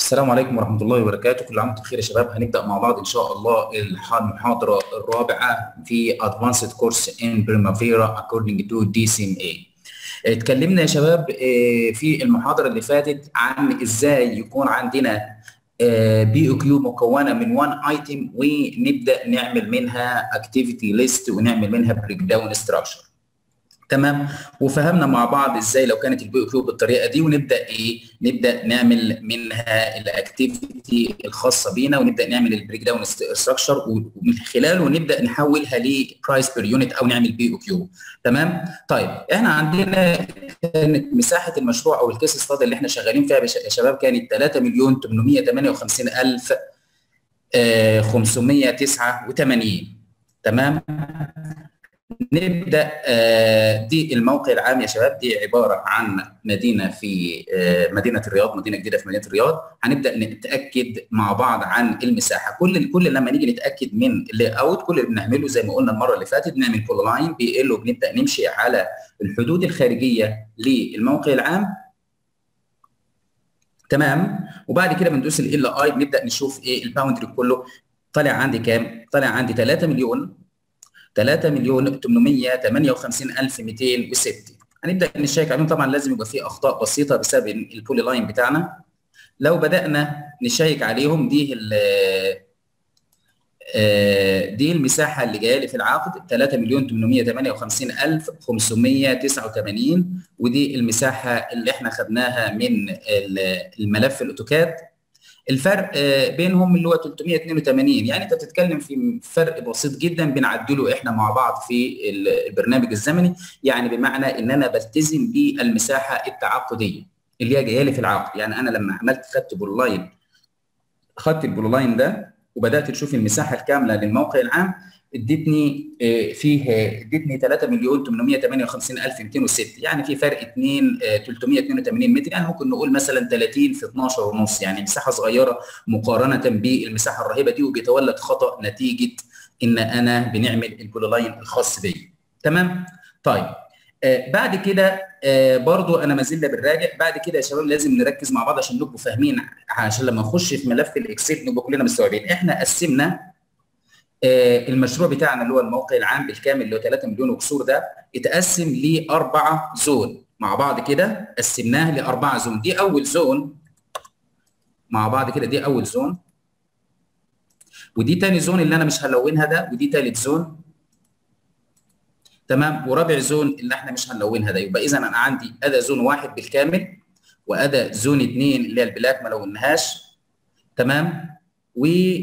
السلام عليكم ورحمة الله وبركاته، كل عام وانتم بخير يا شباب، هنبدأ مع بعض إن شاء الله المحاضرة الرابعة في Advanced Course in Primavera according to DCMA. اتكلمنا يا شباب في المحاضرة اللي فاتت عن إزاي يكون عندنا بي او كيو مكونه من وان ايتم ونبدا نعمل منها اكتيفيتي ليست ونعمل منها بريك داون ستراكشر تمام وفهمنا مع بعض ازاي لو كانت البي او كيو بالطريقه دي ونبدا ايه نبدا نعمل منها الاكتيفيتي الخاصه بينا ونبدا نعمل البريك داون ستراكشر ومن خلاله نبدا نحولها لبرايس بير يونت او نعمل بي او كيو تمام طيب احنا عندنا كانت مساحه المشروع او الكيس ستادي اللي احنا شغالين فيها يا شباب كانت 3 مليون 858 الف 589 تمام نبدا دي الموقع العام يا شباب دي عباره عن مدينه في مدينه الرياض مدينه جديده في مدينه الرياض هنبدا نتاكد مع بعض عن المساحه كل كل لما نيجي نتاكد من اللي اوت كل اللي بنعمله زي ما قلنا المره اللي فاتت بنعمل كل لاين بي ال وبنبدا نمشي على الحدود الخارجيه للموقع العام تمام وبعد كده بندوس ال اي بنبدا نشوف ايه الباوندري كله طالع عندي كام طالع عندي 3 مليون 3 مليون 858 الف 206 هنبدا نشيك عليهم طبعا لازم يبقى في اخطاء بسيطه بسبب البولي لاين بتاعنا لو بدانا نشيك عليهم دي دي المساحه اللي جايه لي في العقد 3 مليون 858 الف 589 ودي المساحه اللي احنا خدناها من الملف الاوتوكاد الفرق بينهم اللي هو 382 يعني انت بتتكلم في فرق بسيط جدا بنعدله احنا مع بعض في البرنامج الزمني يعني بمعنى ان انا بلتزم بالمساحه التعاقديه اللي هي جايه لي في العقد يعني انا لما عملت خدت بوللاين خدت البوللاين ده وبدات تشوف المساحه الكامله للموقع العام ادتني فيه ادتني 3 مليون 858 الف 206 يعني في فرق 2 382 متر يعني ممكن نقول مثلا 30 في 12 ونص يعني مساحه صغيره مقارنه بالمساحه الرهيبه دي وبيتولد خطا نتيجه ان انا بنعمل البولولاين الخاص بي تمام طيب آه بعد كده آه برضو انا ما زلنا بنراجع بعد كده يا شباب لازم نركز مع بعض عشان نبقوا فاهمين عشان لما نخش في ملف الاكسل نبقى كلنا مستوعبين احنا قسمنا آه المشروع بتاعنا اللي هو الموقع العام بالكامل اللي هو 3 مليون وكسور ده اتقسم لاربعه زون مع بعض كده قسمناه لاربعه زون دي اول زون مع بعض كده دي اول زون ودي تاني زون اللي انا مش هلونها ده ودي تالت زون تمام ورابع زون اللي احنا مش هنلونها ده يبقى اذا انا عندي ادى زون واحد بالكامل وادى زون اثنين اللي هي البلاك ما لونهاش تمام و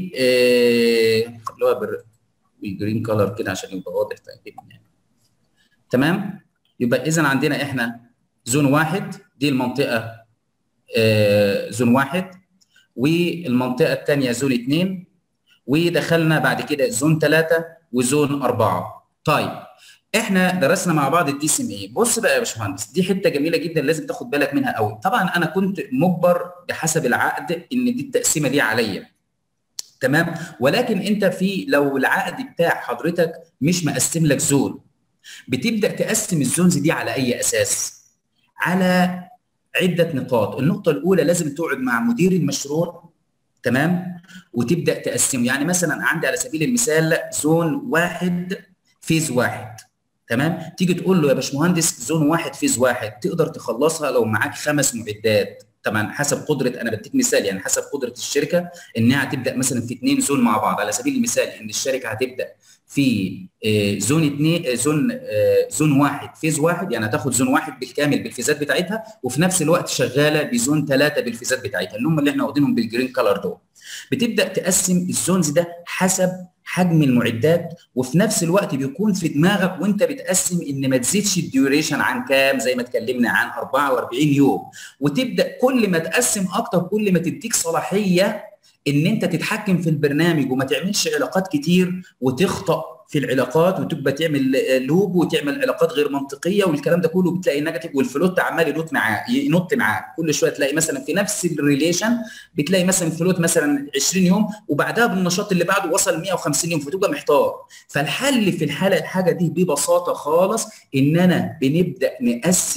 خلوها بر... بالجرين كلر كده عشان يبقى واضح تقريبا يعني تمام يبقى اذا عندنا احنا زون واحد دي المنطقه آه زون واحد والمنطقه الثانيه زون اثنين ودخلنا بعد كده زون ثلاثه وزون اربعه طيب احنا درسنا مع بعض الدي سي ام اي بص بقى يا باشمهندس دي حته جميله جدا لازم تاخد بالك منها قوي طبعا انا كنت مجبر بحسب العقد ان دي التقسيمه دي عليا تمام ولكن انت في لو العقد بتاع حضرتك مش مقسم لك زون بتبدا تقسم الزونز دي على اي اساس على عده نقاط النقطه الاولى لازم تقعد مع مدير المشروع تمام وتبدا تقسم يعني مثلا عندي على سبيل المثال زون واحد فيز واحد تمام تيجي تقول له يا باشمهندس زون واحد فيز واحد تقدر تخلصها لو معاك خمس معدات طبعا حسب قدره انا بديك مثال يعني حسب قدره الشركه انها هتبدا مثلا في اثنين زون مع بعض على سبيل المثال ان الشركه هتبدا في زون اثنين زون زون واحد فيز واحد يعني هتاخد زون واحد بالكامل بالفيزات بتاعتها وفي نفس الوقت شغاله بزون ثلاثه بالفيزات بتاعتها اللي هم اللي احنا واخدينهم بالجرين كلر دول بتبدا تقسم الزونز ده حسب حجم المعدات وفي نفس الوقت بيكون في دماغك وانت بتقسم ان ما تزيدش الديوريشن عن كام زي ما اتكلمنا عن 44 يوم وتبدا كل ما تقسم اكتر كل ما تديك صلاحيه ان انت تتحكم في البرنامج وما تعملش علاقات كتير وتخطأ في العلاقات وتبقى تعمل لوب وتعمل علاقات غير منطقيه والكلام ده كله بتلاقي نيجاتيف والفلوت عمال ينط معاه ينط معاه كل شويه تلاقي مثلا في نفس الريليشن بتلاقي مثلا فلوت مثلا 20 يوم وبعدها بالنشاط اللي بعده وصل 150 يوم فتبقى محتار فالحل في الحاله الحاجه دي ببساطه خالص ان انا بنبدا نقسم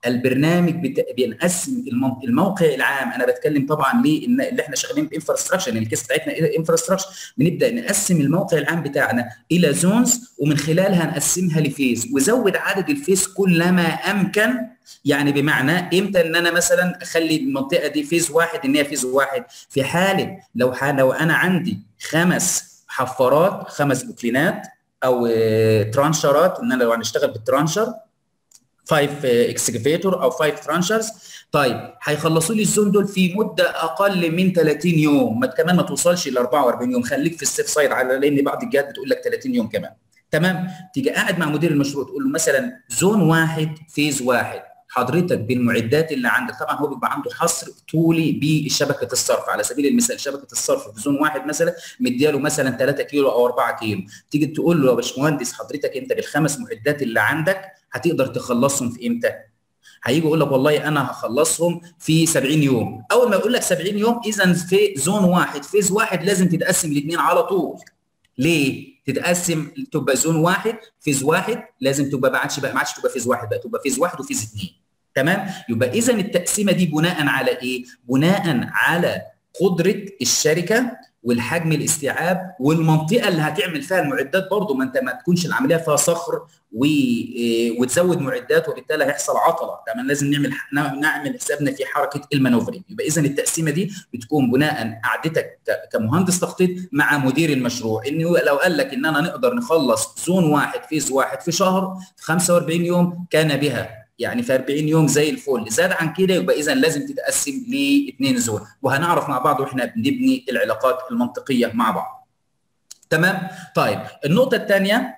البرنامج بت... بنقسم الموقع العام انا بتكلم طبعا ليه ان اللي احنا شغالين بانفراستراكشر الكيس بتاعتنا انفراستراكشر بنبدا نقسم الموقع العام بتاعنا الى زونز ومن خلالها نقسمها لفيز وزود عدد الفيز كلما امكن يعني بمعنى امتى ان انا مثلا اخلي المنطقه دي فيز واحد ان هي فيز واحد في حاله لو ح... لو انا عندي خمس حفارات خمس بوكلينات او ترانشرات ان انا لو هنشتغل بالترانشر 5 اكسكافيتور او 5 ترانشرز طيب هيخلصوا لي الزون دول في مده اقل من 30 يوم ما كمان ما توصلش ل 44 يوم خليك في السيف سايد على لان بعض الجهات بتقول لك 30 يوم كمان تمام تيجي قاعد مع مدير المشروع تقول له مثلا زون واحد فيز واحد حضرتك بالمعدات اللي عندك طبعا هو بيبقى عنده حصر طولي بشبكه الصرف على سبيل المثال شبكه الصرف في زون واحد مثلا مدياله مثلا 3 كيلو او 4 كيلو تيجي تقول له يا باشمهندس حضرتك انت بالخمس معدات اللي عندك هتقدر تخلصهم في امتى؟ هيجي يقول لك والله انا هخلصهم في 70 يوم اول ما يقول لك 70 يوم اذا في زون واحد فيز واحد لازم تتقسم الاثنين على طول ليه تتقسم تبقى زون واحد فيز واحد لازم تبقى ما عادش بقى ما عادش تبقى فيز واحد بقى تبقى فيز واحد وفيز اثنين تمام يبقى اذا التقسيمه دي بناء على ايه بناء على قدره الشركه والحجم الاستيعاب والمنطقه اللي هتعمل فيها المعدات برضه ما انت ما تكونش العمليه فيها صخر و... وتزود معدات وبالتالي هيحصل عطله تمام لازم نعمل نعمل حسابنا في حركه المانوفرنج يبقى اذا التقسيمه دي بتكون بناء قعدتك كمهندس تخطيط مع مدير المشروع انه لو قال لك ان انا نقدر نخلص زون واحد فيز واحد في شهر في 45 يوم كان بها يعني في 40 يوم زي الفل زاد عن كده يبقى اذا لازم تتقسم لاثنين زون وهنعرف مع بعض واحنا بنبني العلاقات المنطقيه مع بعض تمام طيب النقطه الثانيه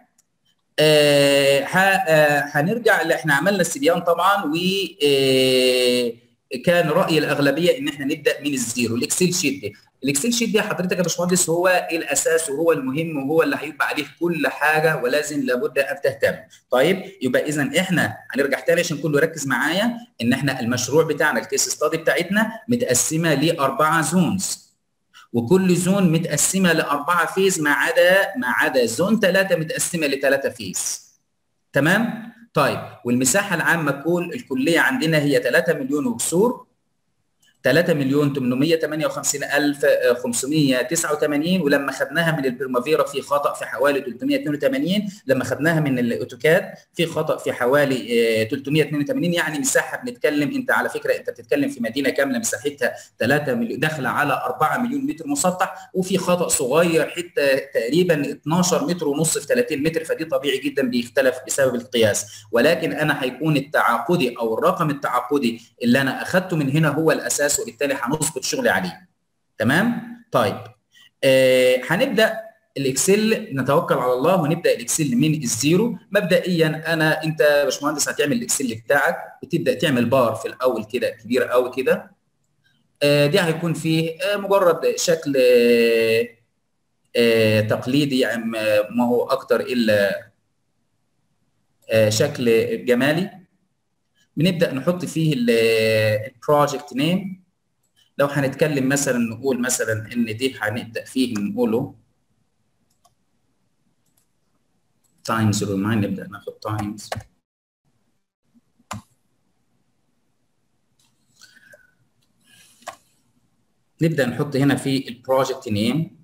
آه هنرجع اللي احنا عملنا السبيان طبعا و آه كان راي الاغلبيه ان احنا نبدا من الزيرو الاكسل شيت دي الاكسل شيت دي حضرتك يا باشمهندس هو الاساس وهو المهم وهو اللي هيبقى عليه كل حاجه ولازم لابد ان تهتم طيب يبقى اذا احنا هنرجع تاني عشان كله يركز معايا ان احنا المشروع بتاعنا الكيس ستادي بتاعتنا متقسمه لاربعه زونز وكل زون متقسمه لاربعه فيز ما عدا ما عدا زون ثلاثه متقسمه لثلاثه فيز تمام طيب والمساحه العامه كل الكليه عندنا هي 3 مليون وكسور 3 مليون 858 الف 589 ولما خدناها من البرمافيرا في خطا في حوالي 382 لما خدناها من الاوتوكاد في خطا في حوالي 382 يعني مساحه بنتكلم انت على فكره انت بتتكلم في مدينه كامله مساحتها 3 مليون داخله على 4 مليون متر مسطح وفي خطا صغير حته تقريبا 12 متر ونص في 30 متر فدي طبيعي جدا بيختلف بسبب القياس ولكن انا هيكون التعاقدي او الرقم التعاقدي اللي انا اخذته من هنا هو الاساس وبالتالي هنظبط شغلي عليه تمام طيب آه هنبدا الاكسل نتوكل على الله ونبدا الاكسل من الزيرو مبدئيا انا انت يا باشمهندس هتعمل الاكسل بتاعك بتبدا تعمل بار في الاول كده كبير قوي كده آه دي هيكون فيه آه مجرد شكل آه آه تقليدي يعني ما هو اكتر الا آه شكل جمالي بنبدا نحط فيه البروجكت نيم لو هنتكلم مثلا نقول مثلا ان دي هنبدا فيه نقوله تايمز ريماين نبدا ناخد تايمز نبدا نحط هنا في البروجكت نيم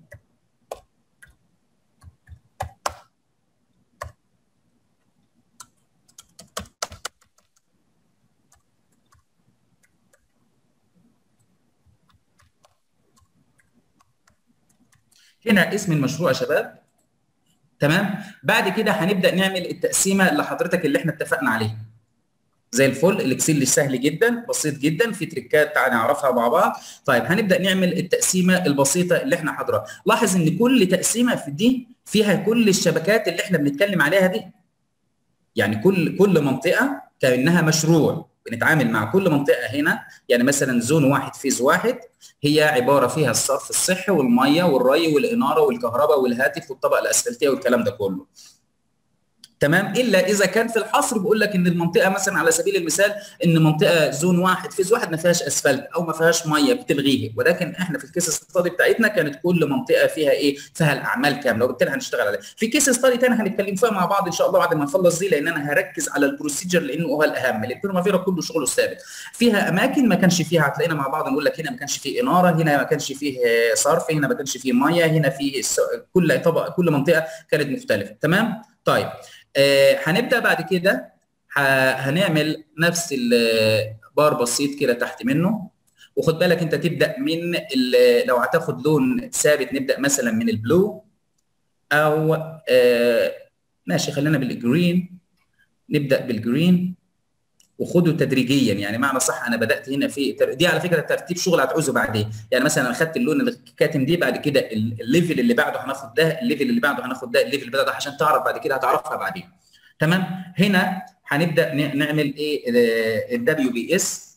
هنا اسم المشروع يا شباب تمام بعد كده هنبدا نعمل التقسيمه اللي حضرتك اللي احنا اتفقنا عليها زي الفل الاكسل سهل جدا بسيط جدا في تريكات تعالى نعرفها مع بعض طيب هنبدا نعمل التقسيمه البسيطه اللي احنا حاضرها لاحظ ان كل تقسيمه في دي فيها كل الشبكات اللي احنا بنتكلم عليها دي يعني كل كل منطقه كانها مشروع بنتعامل مع كل منطقه هنا يعني مثلا زون واحد فيز واحد هي عباره فيها الصرف الصحي والميه والري والاناره والكهرباء والهاتف والطبقه الاسفلتيه والكلام ده كله. تمام الا اذا كان في الحصر بيقول لك ان المنطقه مثلا على سبيل المثال ان منطقه زون واحد فيز واحد ما فيهاش اسفلت او ما فيهاش ميه بتلغيه ولكن احنا في الكيس ستادي بتاعتنا كانت كل منطقه فيها ايه فيها الاعمال كامله وبالتالي هنشتغل عليها في كيس ستادي ثاني هنتكلم فيها مع بعض ان شاء الله بعد ما نخلص دي لان انا هركز على البروسيجر لانه هو الاهم البرمافيرا كله شغله ثابت فيها اماكن ما كانش فيها هتلاقينا مع بعض نقول لك هنا ما كانش فيه اناره هنا ما كانش فيه صرف هنا ما كانش فيه ميه هنا في كل طبق كل منطقه كانت مختلفه تمام طيب آه هنبدا بعد كده هنعمل نفس البار بسيط كده تحت منه وخد بالك انت تبدا من لو هتاخد لون ثابت نبدا مثلا من البلو او آه ماشي خلينا بالجرين نبدا بالجرين وخده تدريجيا يعني معنى صح انا بدات هنا في دي على فكره ترتيب شغل هتعوزه بعدين يعني مثلا انا خدت اللون الكاتم دي بعد كده الليفل اللي بعده هناخد ده الليفل اللي بعده هناخد ده الليفل اللي بعده عشان تعرف بعد كده هتعرفها بعدين تمام هنا هنبدا نعمل ايه الدبليو بي اس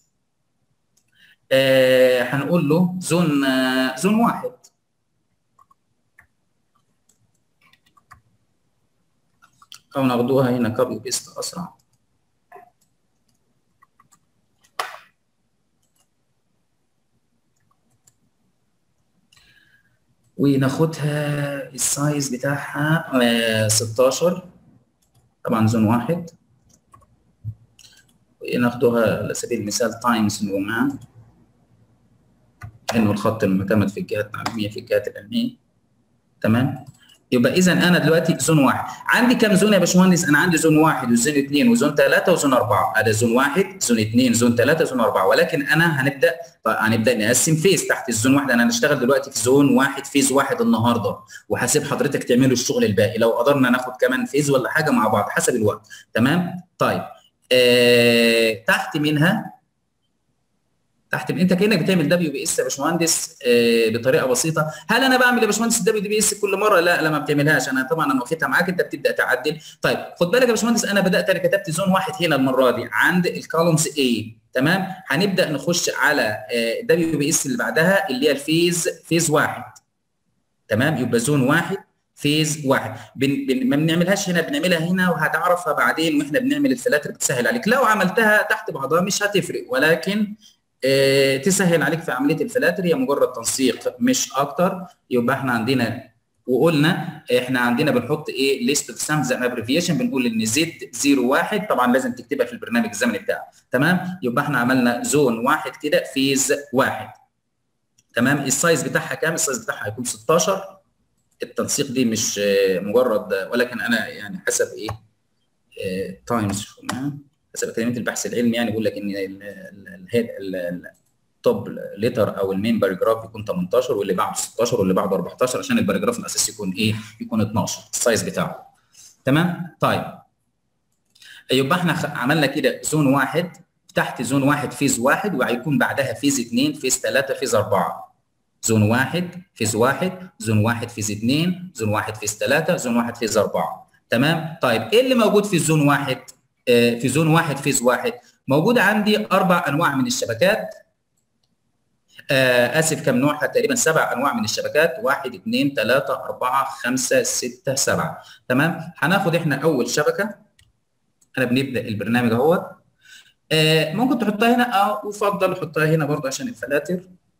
هنقول له زون آه زون واحد او ناخدوها هنا كوبي بيست اسرع وناخدها السايز بتاعها 16 طبعا زون واحد وناخدوها على سبيل المثال تايمز نومان انه الخط المعتمد في الجهات التعليميه في الجهات العلميه تمام يبقى اذا انا دلوقتي زون واحد عندي كم زون يا باشمهندس انا عندي زون واحد وزون اثنين وزون ثلاثه وزون اربعه هذا زون واحد زون اثنين زون ثلاثه زون اربعه ولكن انا هنبدا هنبدا نقسم فيز تحت الزون واحد انا هنشتغل دلوقتي في زون واحد فيز واحد النهارده وهسيب حضرتك تعملوا الشغل الباقي لو قدرنا ناخد كمان فيز ولا حاجه مع بعض حسب الوقت تمام طيب آه تحت منها تحت انت كانك بتعمل دبليو بي اس يا باشمهندس آه بطريقه بسيطه هل انا بعمل يا باشمهندس الدبليو بي اس كل مره لا لا ما بتعملهاش انا طبعا انا واخدها معاك انت بتبدا تعدل طيب خد بالك يا باشمهندس انا بدات انا كتبت زون واحد هنا المره دي عند الكولومز اي تمام هنبدا نخش على الدبليو بي اس اللي بعدها اللي هي الفيز فيز واحد تمام يبقى زون واحد فيز واحد بن بن ما بنعملهاش هنا بنعملها هنا وهتعرفها بعدين واحنا بنعمل الفلاتر بتسهل عليك لو عملتها تحت بعضها مش هتفرق ولكن اه تسهل عليك في عمليه الفلاتر هي مجرد تنسيق مش اكتر يبقى احنا عندنا وقلنا احنا عندنا بنحط ايه ليست اوف سامز اند ابريفيشن بنقول ان زد 01 طبعا لازم تكتبها في البرنامج الزمني بتاعك تمام يبقى احنا عملنا زون واحد كده فيز واحد تمام السايز بتاعها كام السايز بتاعها هيكون 16 التنسيق دي مش مجرد ولكن انا يعني حسب ايه تايمز حسب اكاديميه البحث العلمي يعني بيقول لك ان التوب ليتر او المين باراجراف يكون 18 واللي بعده 16 واللي بعده 14 عشان الباراجراف الاساسي يكون ايه؟ يكون 12 السايز بتاعه تمام؟ طيب يبقى احنا عملنا كده زون واحد تحت زون واحد فيز واحد وهيكون بعدها فيز اثنين فيز ثلاثه فيز اربعه زون واحد فيز واحد زون واحد فيز اثنين زون واحد فيز ثلاثه زون واحد فيز اربعه تمام؟ طيب ايه اللي موجود في زون واحد؟ آه في زون واحد فيز واحد موجود عندي اربع انواع من الشبكات آه اسف كم نوع تقريبا سبع انواع من الشبكات واحد اثنين ثلاثة أربعة خمسة ستة سبعة تمام هناخد احنا أول شبكة أنا بنبدأ البرنامج اهوت آه ممكن تحطها هنا أو أفضل حطها هنا برضه عشان الفلاتر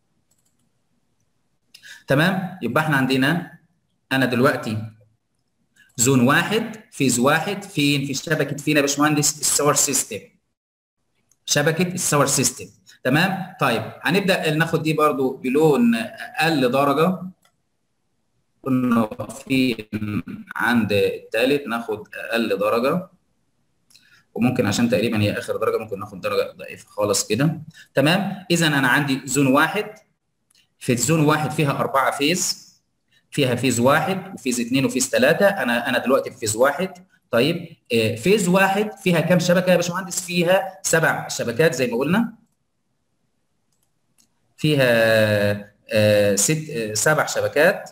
تمام يبقى احنا عندنا أنا دلوقتي زون واحد فيز واحد فين في شبكة فينا يا باشمهندس السور سيستم شبكة السور سيستم تمام طيب هنبدا ناخد دي برضو بلون اقل درجه كنا في عند الثالث ناخد اقل درجه وممكن عشان تقريبا هي اخر درجه ممكن ناخد درجه ضعيفه خالص كده تمام اذا انا عندي زون واحد في الزون واحد فيها اربعه فيز فيها فيز واحد وفيز اثنين وفيز ثلاثه انا انا دلوقتي في فيز واحد طيب فيز واحد فيها كام شبكه يا باشمهندس فيها سبع شبكات زي ما قلنا فيها آه ست آه سبع شبكات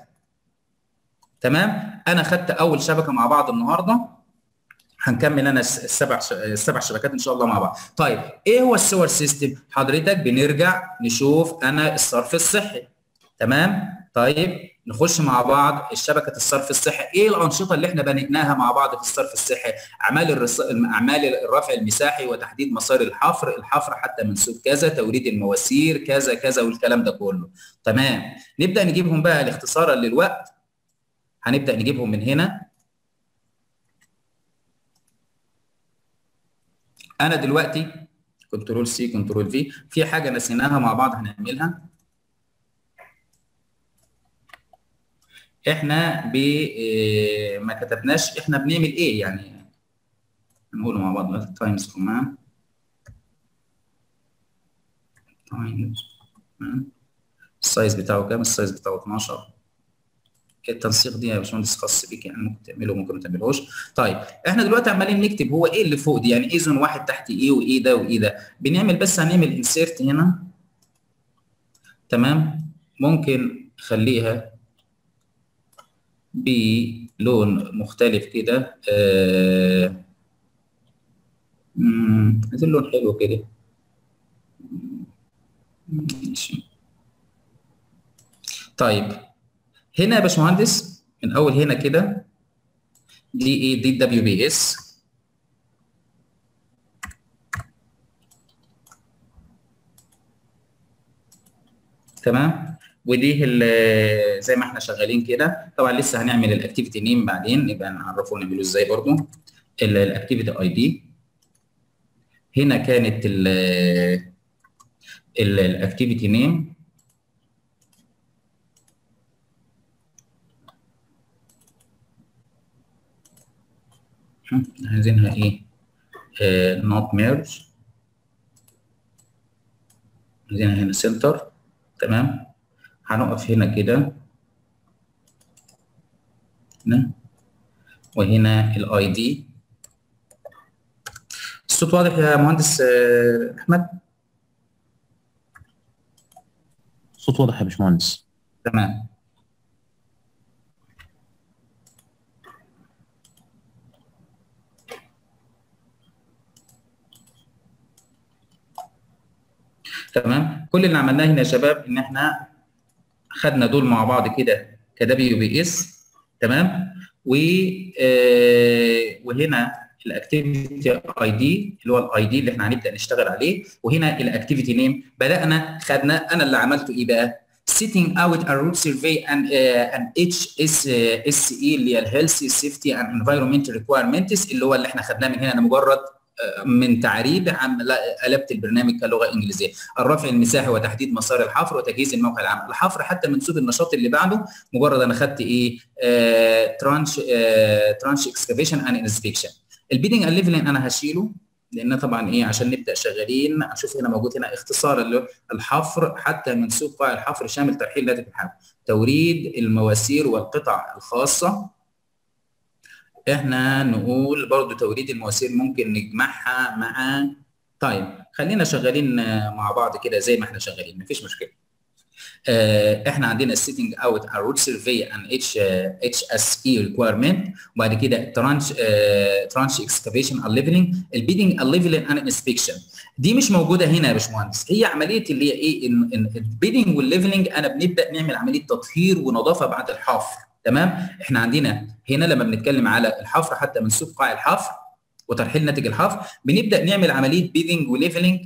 تمام انا خدت اول شبكه مع بعض النهارده هنكمل انا السبع السبع شبكات ان شاء الله مع بعض طيب ايه هو السور سيستم حضرتك بنرجع نشوف انا الصرف الصحي تمام طيب نخش مع بعض الشبكه الصرف الصحي ايه الانشطه اللي احنا بنيناها مع بعض في الصرف الصحي اعمال الرص... اعمال الرفع المساحي وتحديد مسار الحفر الحفر حتى منسوب كذا توريد المواسير كذا كذا والكلام ده كله تمام نبدا نجيبهم بقى لاختصارا للوقت هنبدا نجيبهم من هنا انا دلوقتي كنترول سي كنترول في في حاجه نسيناها مع بعض هنعملها احنا ب ما كتبناش احنا بنعمل ايه يعني هنقوله مع بعض تايمز كوماند تايمز السايز بتاعه كام السايز بتاعه 12 التنسيق دي يا باشمهندس خاص بيك يعني ممكن تعمله ممكن ما تعملهوش طيب احنا دلوقتي عمالين نكتب هو ايه اللي فوق دي يعني ايه زون واحد تحت ايه وايه ده وايه ده بنعمل بس هنعمل انسيرت هنا تمام ممكن خليها بلون مختلف كده آه عايزين لون حلو كده ماشي طيب هنا يا باشمهندس من اول هنا كده دي ايه دي دبليو بي اس تمام ودي زي ما احنا شغالين كده طبعا لسه هنعمل الاكتيفيتي نيم بعدين نبقى نعرفه نعمله ازاي برضو الاكتيفيتي اي دي هنا كانت الاكتيفيتي نيم عايزينها ايه نوت ميرج عايزينها هنا سنتر تمام هنقف هنا كده هنا وهنا الاي دي الصوت واضح يا مهندس احمد الصوت واضح يا باشمهندس تمام تمام كل اللي عملناه هنا يا شباب ان احنا خدنا دول مع بعض كده كدبليو بي اس تمام و آه وهنا الاكتيفيتي اي دي اللي هو الاي دي اللي احنا هنبدا نشتغل عليه وهنا الاكتيفيتي نيم بدانا خدنا انا اللي عملته ايه بقى setting out a root survey and uh, an HSE اللي هي الهيلثي سيفتي اند انفايرمنت ريكويرمنتس اللي هو اللي احنا خدناه من هنا انا مجرد من تعريب عن قلبت البرنامج كلغه انجليزيه الرفع المساحي وتحديد مسار الحفر وتجهيز الموقع العام الحفر حتى منسوب النشاط اللي بعده مجرد انا خدت ايه آه ترانش آه ترانش اكسكافيشن اند انسبكشن البيدنج الليفلين انا هشيله لان طبعا ايه عشان نبدا شغالين اشوف هنا موجود هنا اختصار الحفر حتى منسوب قاع الحفر شامل ترحيل ناتج الحفر توريد المواسير والقطع الخاصه احنا نقول برضو توريد المواسير ممكن نجمعها مع طيب خلينا شغالين مع بعض كده زي ما احنا شغالين مفيش مشكله اه احنا عندنا سيتنج اوت ا روت سيرفي ان اتش اتش اس اي ريكويرمنت وبعد كده ترانش ترانش اكسكافيشن الليفلنج البيدنج الليفلنج ان انسبكشن دي مش موجوده هنا يا باشمهندس هي عمليه اللي هي ايه البيدنج والليفلنج انا بنبدا نعمل عمليه تطهير ونظافه بعد الحفر تمام احنا عندنا هنا لما بنتكلم على الحفر حتى منسوب قاع الحفر وترحيل ناتج الحفر بنبدا نعمل عمليه بيدنج وليفلنج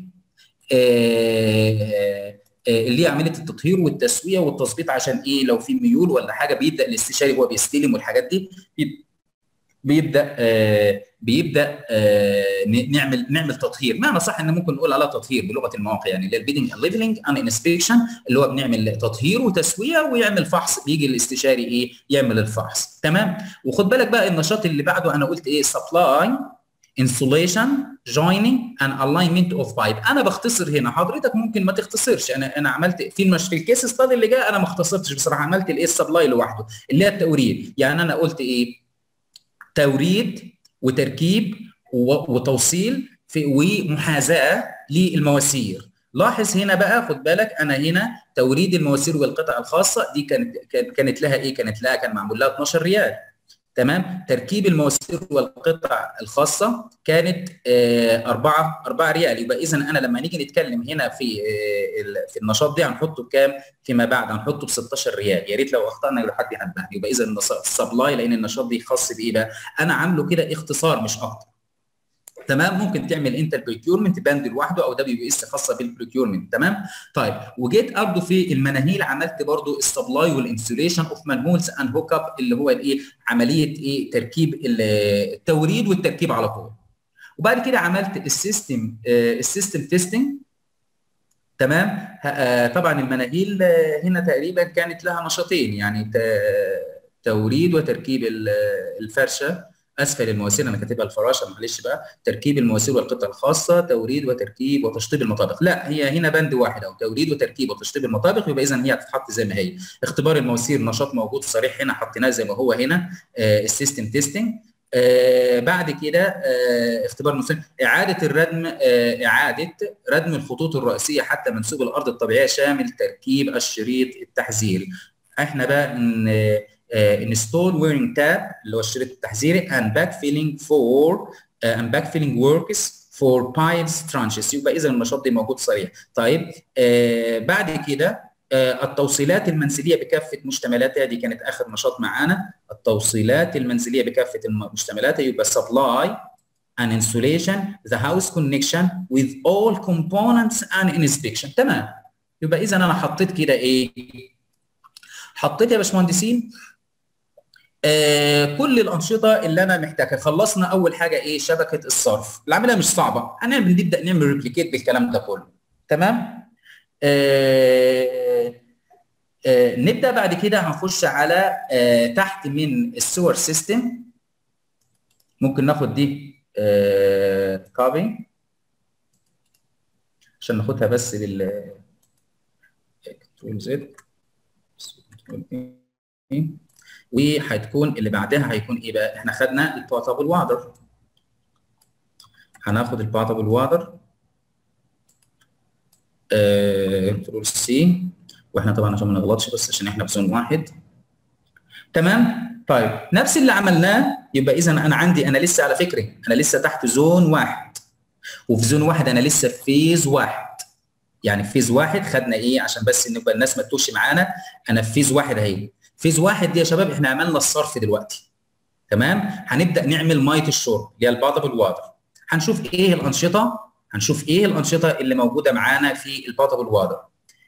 اللي هي عمليه التطهير والتسويه والتظبيط عشان ايه لو في ميول ولا حاجه بيبدا الاستشاري وهو بيستلم والحاجات دي بيبدا آه بيبدا آه نعمل نعمل تطهير معنى صح ان ممكن نقول عليها تطهير بلغه المواقع يعني اللي البيدنج ليفلنج ان انسبكشن اللي هو بنعمل تطهير وتسويه ويعمل فحص بيجي الاستشاري ايه يعمل الفحص تمام وخد بالك بقى النشاط اللي بعده انا قلت ايه سبلاي انسوليشن جويننج ان الاينمنت اوف بايب انا بختصر هنا حضرتك ممكن ما تختصرش انا انا عملت في المش في الكيس ستادي اللي جاي انا ما اختصرتش بصراحه عملت الايه السبلاي لوحده اللي هي التوريد يعني انا قلت ايه توريد وتركيب وتوصيل في ومحاذاه للمواسير لاحظ هنا بقى خد بالك انا هنا توريد المواسير والقطع الخاصه دي كانت كانت لها ايه كانت لها كان معمول لها 12 ريال تمام تركيب المواسير والقطع الخاصه كانت آه 4 4 ريال يبقى اذا انا لما نيجي نتكلم هنا في آه في النشاط دي هنحطه بكام فيما بعد هنحطه ب 16 ريال يا ريت لو اخطانا لو حد ينبهني يبقى اذا السبلاي لان النشاط دي خاص بايه بقى انا عامله كده اختصار مش اكتر تمام ممكن تعمل انت البريكيورمنت باند لوحده او دبليو بي اس خاصه بالبريكيورمنت تمام طيب وجيت برضه في المناهيل عملت برضه السبلاي والانسوليشن اوف مانهولز اند هوك اب اللي هو الايه عمليه ايه تركيب التوريد والتركيب على طول وبعد كده عملت السيستم السيستم تيستنج تمام طبعا المناهيل هنا تقريبا كانت لها نشاطين يعني توريد وتركيب الفرشه اسفل المواسير انا كاتبها الفراشه معلش بقى تركيب المواسير والقطع الخاصه توريد وتركيب وتشطيب المطابخ لا هي هنا بند واحد او توريد وتركيب وتشطيب المطابخ يبقى اذا هي هتتحط زي ما هي اختبار المواسير نشاط موجود صريح هنا حطيناه زي ما هو هنا آه السيستم تيستنج آه بعد كده آه اختبار المواسير اعاده الردم آه اعاده ردم الخطوط الرئيسيه حتى منسوب الارض الطبيعيه شامل تركيب الشريط التحذيري احنا بقى ان انستول ويرنج تاب اللي هو الشريط التحذيري and backfilling for uh, and backfilling works for piles tranches يبقى اذا النشاط دي موجود صريح طيب آه بعد كده آه التوصيلات المنزليه بكافه مشتملاتها دي كانت اخر نشاط معانا التوصيلات المنزليه بكافه مشتملاتها يبقى supply and installation the house connection with all components and inspection تمام يبقى اذا انا حطيت كده ايه حطيت يا باشمهندسين آه كل الانشطه اللي انا محتاجها خلصنا اول حاجه ايه شبكه الصرف العمليه مش صعبه انا بنبدا نعمل ريبليكيت بالكلام ده كله تمام آه آه نبدا بعد كده هنخش على آه تحت من السور سيستم ممكن ناخد دي آه كوبي عشان ناخدها بس بال كنترول زد وهتكون اللي بعدها هيكون ايه بقى؟ احنا خدنا البورتابل واتر هناخد البورتابل واتر كنترول سي واحنا طبعا عشان ما نغلطش بس عشان احنا في زون واحد تمام طيب نفس اللي عملناه يبقى اذا انا عندي انا لسه على فكره انا لسه تحت زون واحد وفي زون واحد انا لسه في فيز واحد يعني في فيز واحد خدنا ايه عشان بس نبقى الناس ما تتوهش معانا انا في فيز واحد اهي فيز واحد دي يا شباب احنا عملنا الصرف دلوقتي تمام هنبدا نعمل ميه الشرب اللي هي الباتبل واتر هنشوف ايه الانشطه هنشوف ايه الانشطه اللي موجوده معانا في الباتبل واتر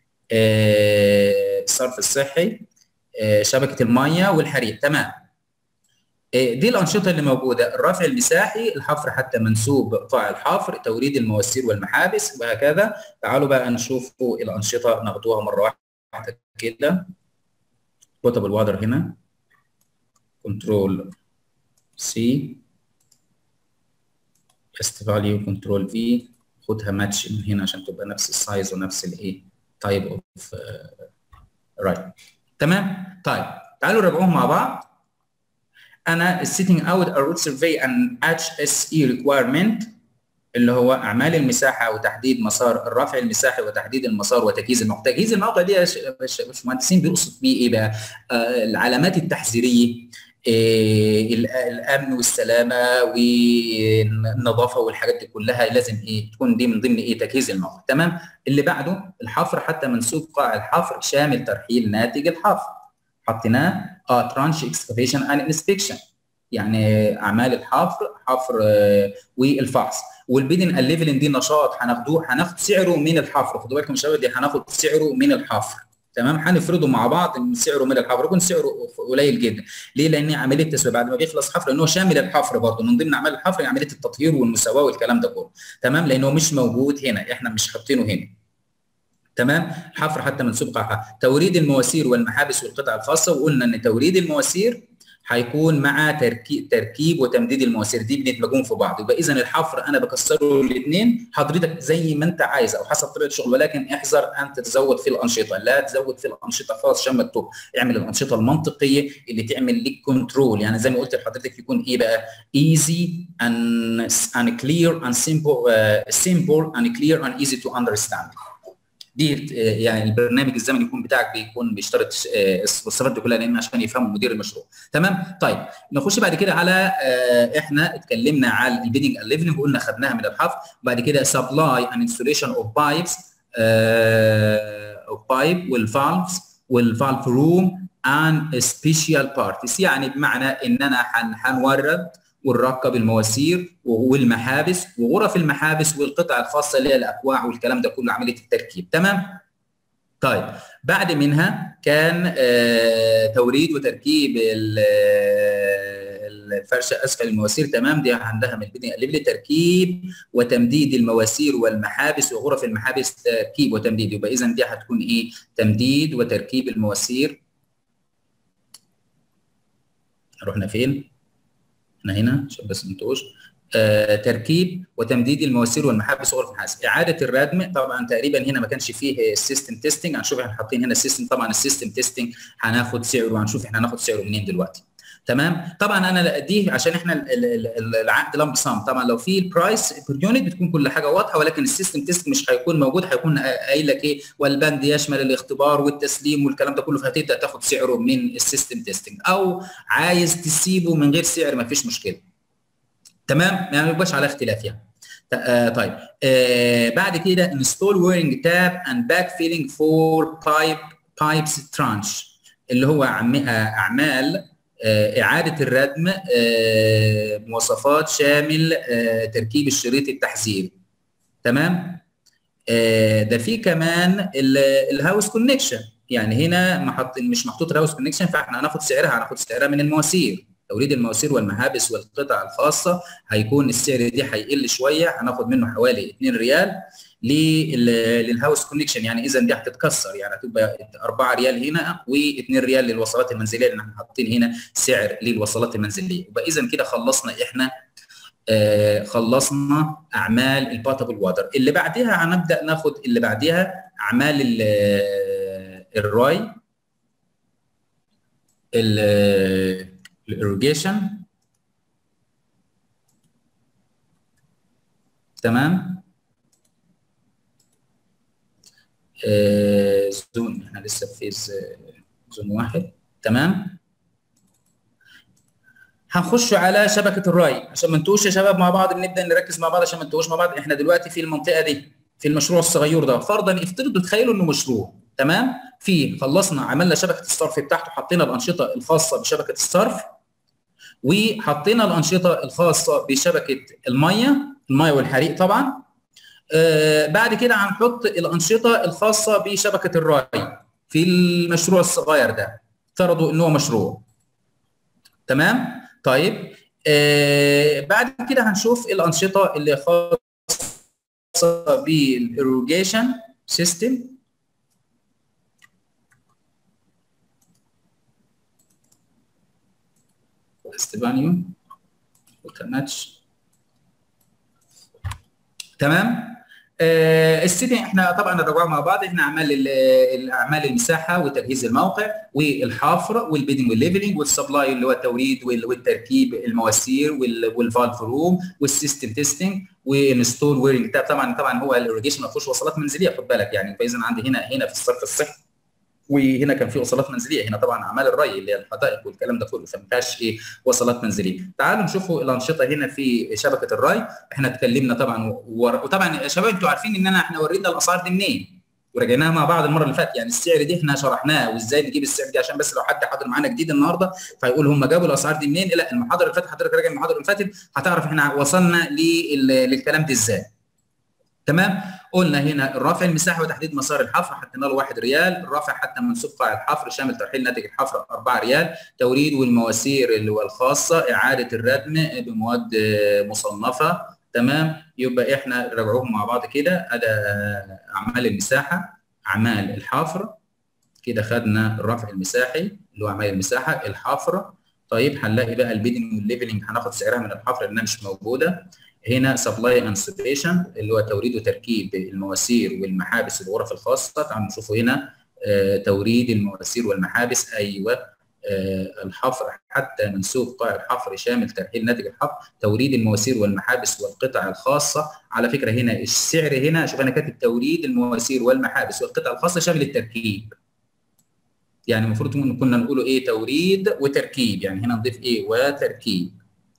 آه الصرف الصحي آه شبكه الميه والحريق تمام آه دي الانشطه اللي موجوده الرفع المساحي الحفر حتى منسوب قاع الحفر توريد المواسير والمحابس وهكذا تعالوا بقى نشوفوا الانشطه ناخدوها مره واحده كده بوتابل واتر هنا كنترول سي است فاليو كنترول في خدها ماتش من هنا عشان تبقى نفس السايز ونفس الايه تايب اوف رايت تمام طيب تعالوا نراجعوهم مع بعض انا setting out a route survey and HSE requirement اللي هو اعمال المساحه وتحديد مسار الرفع المساحي وتحديد المسار وتجهيز الموقع، تجهيز الموقع دي يا باشمهندسين بيقصد بيه ايه بقى؟ آه العلامات التحذيريه إيه الامن والسلامه والنظافه والحاجات دي كلها لازم ايه تكون دي من ضمن ايه تجهيز الموقع تمام اللي بعده الحفر حتى منسوب قاع الحفر شامل ترحيل ناتج الحفر حطيناه اه ترانش اكسكافيشن اند انسبكشن يعني اعمال الحفر حفر آه والفحص والبيدن الليفلنج دي نشاط هناخدوه هناخد سعره من الحفر خدوا بالكم يا شباب دي هناخد سعره من الحفر تمام هنفرضه مع بعض ان سعره من الحفر يكون سعره قليل جدا ليه لان عمليه تسويه بعد ما بيخلص حفر ان هو شامل الحفر برضه من ضمن اعمال الحفر عمليه التطهير والمساواه والكلام ده كله تمام لانه مش موجود هنا احنا مش حاطينه هنا تمام حفر حتى منسوب قاعها توريد المواسير والمحابس والقطع الخاصه وقلنا ان توريد المواسير هيكون مع تركيب تركيب وتمديد المواسير دي بندمجهم في بعض يبقى اذا الحفر انا بكسره الاثنين حضرتك زي ما انت عايز او حسب طبيعه الشغل ولكن احذر ان تتزود في الانشطه لا تزود في الانشطه خالص عشان ما تتوه اعمل الانشطه المنطقيه اللي تعمل لك كنترول يعني زي ما قلت لحضرتك يكون ايه بقى easy and and clear and simple uh, simple and clear and easy to understand دي يعني البرنامج الزمني يكون بتاعك بيكون بيشترط الصفات دي كلها لان عشان يفهموا مدير المشروع تمام طيب نخش بعد كده على احنا اتكلمنا على البيدنج الليفنج وقلنا خدناها من الحفظ وبعد كده سبلاي اند انستوليشن اوف بايبس اوف بايب والفالفز والفالف روم and سبيشال بارتيز يعني بمعنى اننا هنورد ونركب المواسير والمحابس وغرف المحابس والقطع الخاصه اللي هي الاكواع والكلام ده كله عمليه التركيب تمام طيب بعد منها كان آه توريد وتركيب الفرشه اسفل المواسير تمام دي عندها من البدايه اللي تركيب وتمديد المواسير والمحابس وغرف المحابس تركيب وتمديد يبقى اذا دي هتكون ايه تمديد وتركيب المواسير رحنا فين احنا هنا عشان بس انتوش آه تركيب وتمديد المواسير والمحابس وغرف الحاسب اعاده الردم طبعا تقريبا هنا ما كانش فيه السيستم تيستنج هنشوف احنا حاطين هنا السيستم طبعا السيستم تيستنج هناخد سعره وهنشوف احنا هناخد سعره منين دلوقتي تمام طبعا انا دي عشان احنا العقد لمب سام طبعا لو في البرايس بير يونت بتكون كل حاجه واضحه ولكن السيستم تيست مش هيكون موجود هيكون قايل لك ايه والبند يشمل الاختبار والتسليم والكلام ده كله فهتبدا تاخد سعره من السيستم تيستنج او عايز تسيبه من غير سعر ما فيش مشكله تمام يعني ما يبقاش على اختلاف يعني آه طيب آه بعد كده انستول ويرنج تاب اند باك فيلينج فور بايب بايبس ترانش اللي هو اعمال إعادة الردم مواصفات شامل تركيب الشريط التحذيري تمام ده في كمان الهاوس كونكشن يعني هنا محط مش محطوط الهاوس كونكشن فاحنا هناخد سعرها هناخد سعرها من المواسير توريد المواسير والمحابس والقطع الخاصة هيكون السعر دي هيقل شوية هناخد منه حوالي 2 ريال للهاوس كونكشن يعني اذا دي هتتكسر يعني هتبقى 4 ريال هنا و2 ريال للوصلات المنزليه لان احنا حاطين هنا سعر للوصلات المنزليه يبقى اذا كده خلصنا احنا آه خلصنا اعمال الباتبل واتر اللي بعدها هنبدا ناخد اللي بعدها اعمال الراي الاريجيشن تمام آه زون احنا لسه في فيز زون واحد تمام هنخش على شبكه الراي عشان ما انتوش يا شباب مع بعض بنبدا نركز مع بعض عشان ما انتوش مع بعض احنا دلوقتي في المنطقه دي في المشروع الصغير ده فرضا افترضوا تخيلوا انه مشروع تمام في خلصنا عملنا شبكه الصرف بتاعته حطينا الانشطه الخاصه بشبكه الصرف وحطينا الانشطه الخاصه بشبكه الميه الميه والحريق طبعا آه بعد كده هنحط الانشطه الخاصه بشبكه الراي في المشروع الصغير ده افترضوا ان هو مشروع تمام طيب آه بعد كده هنشوف الانشطه اللي خاصه بالايروجيشن سيستم استبانيو وتماتش تمام آه السيتنج احنا طبعا نراجعها مع بعض احنا اعمال الاعمال المساحه وتجهيز الموقع والحفر والبيدنج والليفلنج والسبلاي اللي هو التوريد والتركيب المواسير والفالف روم والسيستم تيستنج وانستول ويرنج طبعا طبعا هو الايريجيشن ما فيهوش وصلات منزليه خد بالك يعني فاذا عندي هنا هنا في الصرف الصحي وهنا كان في وصلات منزليه هنا طبعا اعمال الري اللي هي الحدائق والكلام ده كله فما فيهاش ايه وصلات منزليه تعالوا نشوفوا الانشطه هنا في شبكه الري احنا اتكلمنا طبعا وطبعا يا شباب انتوا عارفين اننا احنا ورينا الاسعار دي منين ورجعناها مع بعض المره اللي فاتت يعني السعر دي احنا شرحناه وازاي نجيب السعر دي عشان بس لو حد حاضر معانا جديد النهارده فيقول هم جابوا الاسعار دي منين لا المحاضره اللي فاتت حضرتك راجع المحاضره اللي فاتت هتعرف احنا وصلنا للكلام ده ازاي تمام قلنا هنا الرافع المساحه وتحديد مسار الحفر حطينا له 1 ريال الرافع حتى منسوب قاع الحفر شامل ترحيل ناتج الحفر 4 ريال توريد والمواسير اللي هو الخاصه اعاده الردم بمواد مصنفه تمام يبقى احنا راجعوهم مع بعض كده ادى اعمال المساحه اعمال الحفر كده خدنا الرفع المساحي اللي هو اعمال المساحه الحفر طيب هنلاقي بقى البيدنج والليفلنج هناخد سعرها من الحفر لانها مش موجوده هنا سبلاي انستليشن اللي هو توريد وتركيب المواسير والمحابس الغرف الخاصه تعالوا نشوفوا هنا آه توريد المواسير والمحابس ايوه الحفر حتى منسوب قاع الحفر شامل ترحيل ناتج الحفر توريد المواسير والمحابس والقطع الخاصه على فكره هنا السعر هنا شوف انا كاتب توريد المواسير والمحابس والقطع الخاصه شامل التركيب يعني المفروض كنا نقوله ايه توريد وتركيب يعني هنا نضيف ايه وتركيب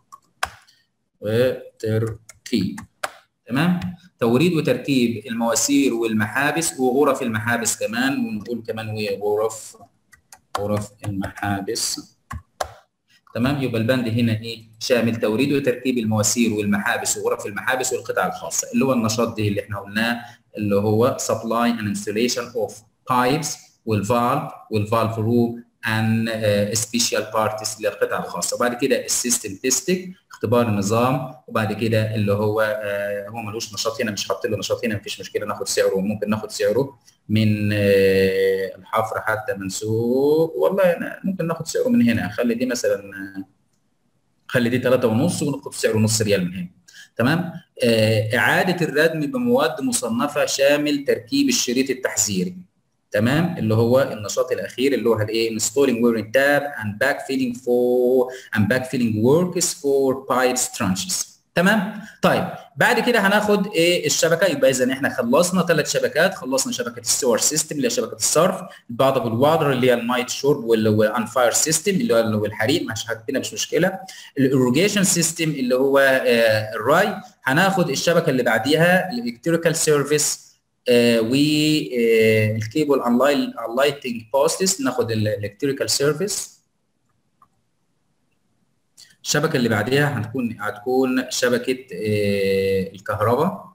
وتركيب تمام توريد وتركيب المواسير والمحابس وغرف المحابس كمان ونقول كمان وغرف غرف المحابس تمام يبقى البند هنا ايه شامل توريد وتركيب المواسير والمحابس وغرف المحابس والقطع الخاصه اللي هو النشاط ده اللي احنا قلناه اللي هو supply and installation of pipes والفالف والفالف روم and uh, special parts للقطع الخاصه وبعد كده السيستم تيستنج اختبار النظام وبعد كده اللي هو آه هو ملوش نشاط هنا مش حاطط له نشاط هنا مفيش مشكله ناخد سعره ممكن ناخد سعره من آه الحفر حتى منسوب والله أنا ممكن ناخد سعره من هنا خلي دي مثلا خلي دي 3 ونص وناخد سعره نص ريال من هنا تمام آه اعاده الردم بمواد مصنفه شامل تركيب الشريط التحذيري تمام اللي هو النشاط الاخير اللي هو الايه installing wearing tab and backfilling for and backfilling works for pipes tranches تمام طيب بعد كده هناخد ايه الشبكه يبقى اذا احنا خلصنا ثلاث شبكات خلصنا شبكه السور سيستم اللي هي شبكه الصرف بعض اوف الواتر اللي هي المايت شورب والان فاير سيستم اللي هو الحريق مش حاجتنا مش مشكله الايروجيشن سيستم اللي هو آه الراي هناخد الشبكه اللي بعديها الالكتريكال سيرفيس والكيبل انلايتنج بوستس ناخد الالكتريكال سيرفيس الشبكه اللي بعديها هتكون هتكون شبكه الكهرباء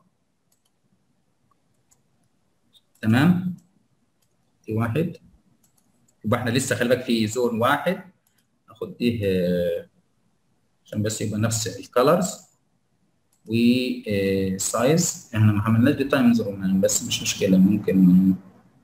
تمام دي واحد يبقى احنا لسه خلي بالك في زون واحد ناخد دي عشان بس يبقى نفس الكالرز وسايز احنا ما عملناش دي تايم زون بس مش مشكله ممكن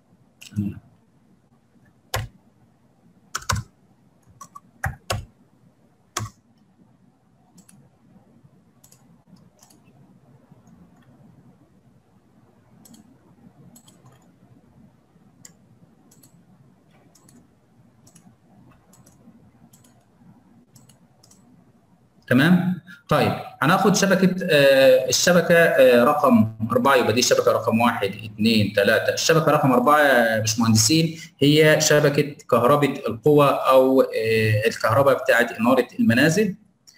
تمام طيب هناخد شبكه آه الشبكه آه رقم اربعه يبقى دي الشبكه رقم واحد اثنين ثلاثه الشبكه رقم اربعه يا باشمهندسين هي شبكه كهرباء القوى او آه الكهرباء بتاعت اناره المنازل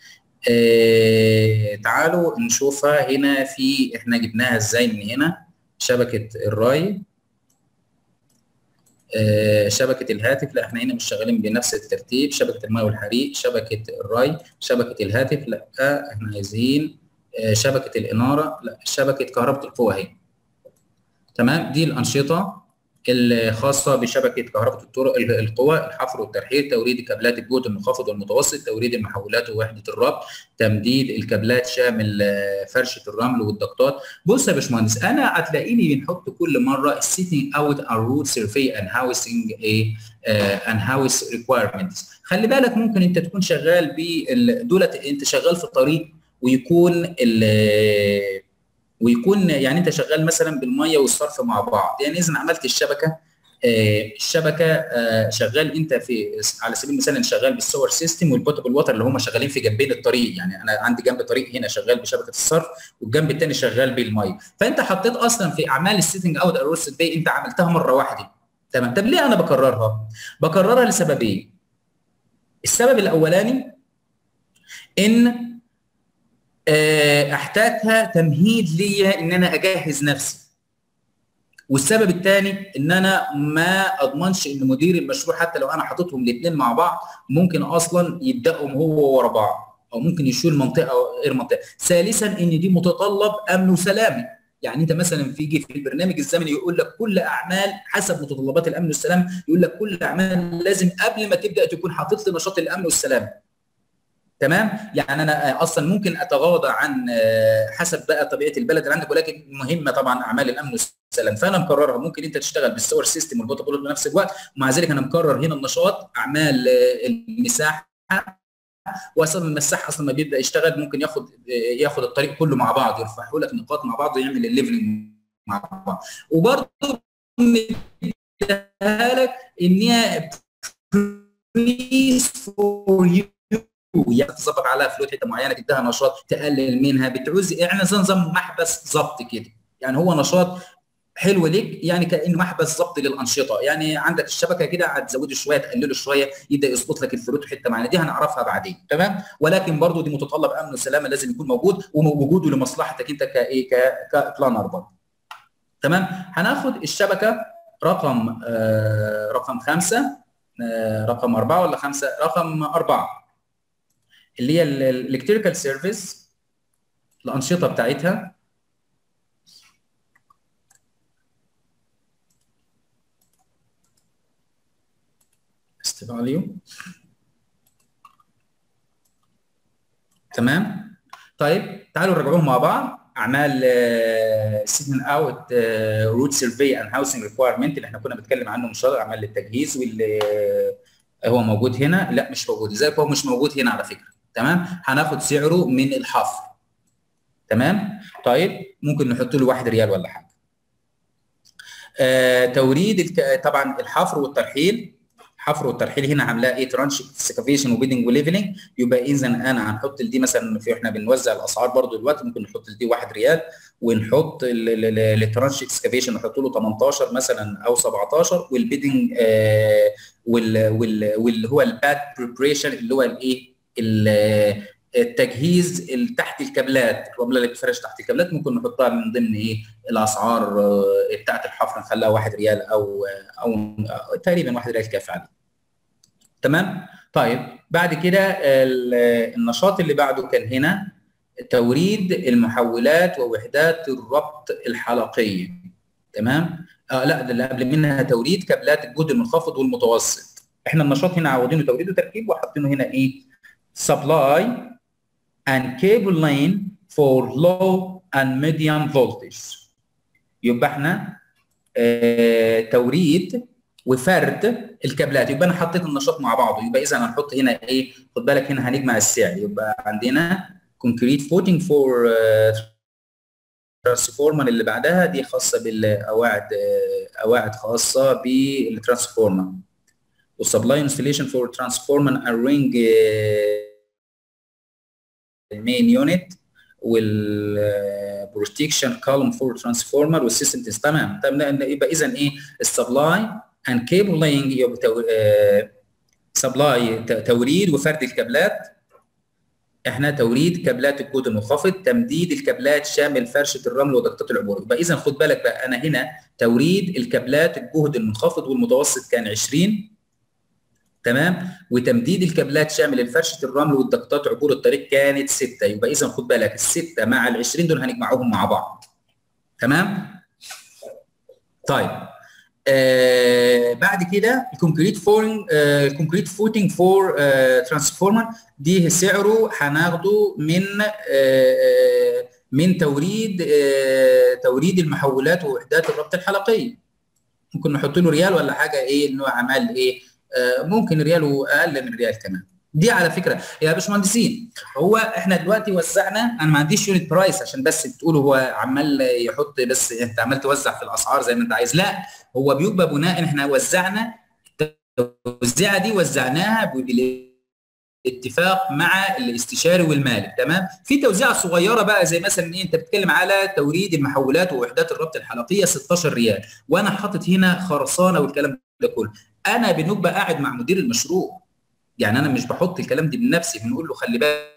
آه تعالوا نشوفها هنا في احنا جبناها ازاي من هنا شبكه الراي آه شبكه الهاتف لا احنا هنا مش شغالين بنفس الترتيب شبكه الماء والحريق شبكه الري شبكه الهاتف لا احنا عايزين آه شبكه الاناره لا شبكه كهرباء القوى اهي تمام دي الانشطه الخاصه بشبكه كهرباء الطرق القوى الحفر والترحيل توريد كابلات الجهد المنخفض والمتوسط توريد المحولات ووحده الربط تمديد الكابلات شامل فرشه الرمل والضغطات بص يا باشمهندس انا هتلاقيني بنحط كل مره السيتنج اوت ار روت سيرفي اند هاوسنج ايه اند هاوس ريكويرمنتس خلي بالك ممكن انت تكون شغال دولت انت شغال في طريق ويكون ويكون يعني انت شغال مثلا بالميه والصرف مع بعض يعني اذا عملت الشبكه آه الشبكه آه شغال انت في على سبيل المثال شغال بالسور سيستم والبوتبل ووتر اللي هم شغالين في جنبين الطريق يعني انا عندي جنب طريق هنا شغال بشبكه الصرف والجنب الثاني شغال بالميه فانت حطيت اصلا في اعمال السيتنج اوت اروست باي انت عملتها مره واحده تمام طب ليه انا بكررها؟ بكررها لسببين السبب الاولاني ان احتاجها تمهيد ليا ان انا اجهز نفسي والسبب الثاني ان انا ما اضمنش ان مدير المشروع حتى لو انا حاططهم الاثنين مع بعض ممكن اصلا يبداهم هو ورا بعض او ممكن يشيل منطقه او غير منطقه ثالثا ان دي متطلب امن وسلامه يعني انت مثلا في في البرنامج الزمني يقول لك كل اعمال حسب متطلبات الامن والسلام يقول لك كل اعمال لازم قبل ما تبدا تكون حاطط لي نشاط الامن والسلام تمام يعني انا اصلا ممكن اتغاضى عن حسب بقى طبيعه البلد اللي عندك ولكن مهمه طبعا اعمال الامن والسلام فانا مكررها ممكن انت تشتغل بالسور سيستم والبروتوكول بنفس الوقت ومع ذلك انا مكرر هنا النشاط اعمال المساحه واصلا المساح اصلا ما بيبدا يشتغل ممكن ياخد ياخد الطريق كله مع بعض يرفعوا لك نقاط مع بعض ويعمل الليفلنج مع بعض وبرضه لك ان هي increase for you يعني تظبط عليها فلوت حته معينه تديها نشاط تقلل منها بتعوز احنا زي نظام محبس ضبط كده يعني هو نشاط حلو ليك يعني كانه محبس ضبط للانشطه يعني عندك الشبكه كده هتزوده شويه تقلله شويه يبدا يظبط لك الفلوت حته معينه دي هنعرفها بعدين تمام ولكن برضو دي متطلب امن وسلامه لازم يكون موجود ووجوده لمصلحتك انت كايه كبلانر برضه تمام هناخد الشبكه رقم آه رقم خمسه آه رقم اربعه ولا خمسه رقم اربعه اللي هي الالكتريكال سيرفيس الانشطه بتاعتها فاليو تمام طيب تعالوا نراجعوهم مع بعض اعمال سيجن اوت روت سيرفي اند هاوسنج ريكوايرمنت اللي احنا كنا بنتكلم عنه من شهر اعمال للتجهيز واللي هو موجود هنا لا مش موجود لذلك هو مش موجود هنا على فكره تمام هناخد سعره من الحفر تمام طيب ممكن نحط له 1 ريال ولا حاجه آه توريد الك... طبعا الحفر والترحيل حفر والترحيل هنا عاملاه ايه ترانش اكسكافيشن وبيدنج وليفلنج يبقى اذا انا هنحط دي مثلا في احنا بنوزع الاسعار برضو دلوقتي ممكن نحط دي 1 ريال ونحط الترانش اكسكافيشن نحط له 18 مثلا او 17 والبيدنج آه وال وال واللي هو الباد بريبريشن اللي هو الايه التجهيز تحت الكابلات الرمله اللي بتفرش تحت الكابلات ممكن نحطها من ضمن ايه الاسعار بتاعت الحفر نخليها 1 ريال او او تقريبا 1 ريال كافي عليه تمام طيب بعد كده النشاط اللي بعده كان هنا توريد المحولات ووحدات الربط الحلقيه تمام آه لا ده اللي قبل منها توريد كابلات الجهد المنخفض والمتوسط احنا النشاط هنا عوضينه توريد وتركيب وحاطينه هنا ايه supply and cable lane for low and medium voltage يبقى احنا اه توريد وفرد الكابلات يبقى انا حطيت النشاط مع بعضه يبقى اذا هنحط هنا ايه خد بالك هنا هنجمع السعر يبقى عندنا كونكريت فوتنج فور ترانسفورمر اللي بعدها دي خاصه بالقواعد قواعد خاصه بالترانسفورمر والسبلاي انستليشن فور ترانسفورمر and ring المين يونت والبروتكشن كولوم فور ترانسفورمر والسيستم تمام يبقى اذا ايه السبلاي اند كيبل لاينج يبقى سبلاي توريد وفرد الكابلات احنا توريد كابلات الجهد المنخفض تمديد الكابلات شامل فرشه الرمل وضغطات العبور يبقى اذا خد بالك بقى انا هنا توريد الكابلات الجهد المنخفض والمتوسط كان 20 تمام وتمديد الكابلات شامل فرشه الرمل والضغطات عبور الطريق كانت 6 يبقى اذا خد بالك السته مع ال 20 دول هنجمعهم مع بعض تمام طيب آه بعد كده الكونكريت فورنج آه الكونكريت فوتنج فور آه ترانسفورمر دي سعره هناخده من آه من توريد آه توريد المحولات ووحدات الربط الحلقيه ممكن نحط له ريال ولا حاجه ايه انه عمال ايه آه ممكن ريال واقل من ريال كمان دي على فكره يا باشمهندسين هو احنا دلوقتي وزعنا انا ما عنديش يونت برايس عشان بس تقولوا هو عمال يحط بس انت عمال توزع في الاسعار زي ما انت عايز لا هو بيبقى بناء احنا وزعنا التوزيعه دي وزعناها بالاتفاق مع الاستشاري والمالك تمام في توزيعه صغيره بقى زي مثلا ايه انت بتتكلم على توريد المحولات ووحدات الربط الحلقيه 16 ريال وانا حاطط هنا خرسانه والكلام ده كله انا بنبقى قاعد مع مدير المشروع يعني انا مش بحط الكلام دي بنفسي بنقول له خلي بالك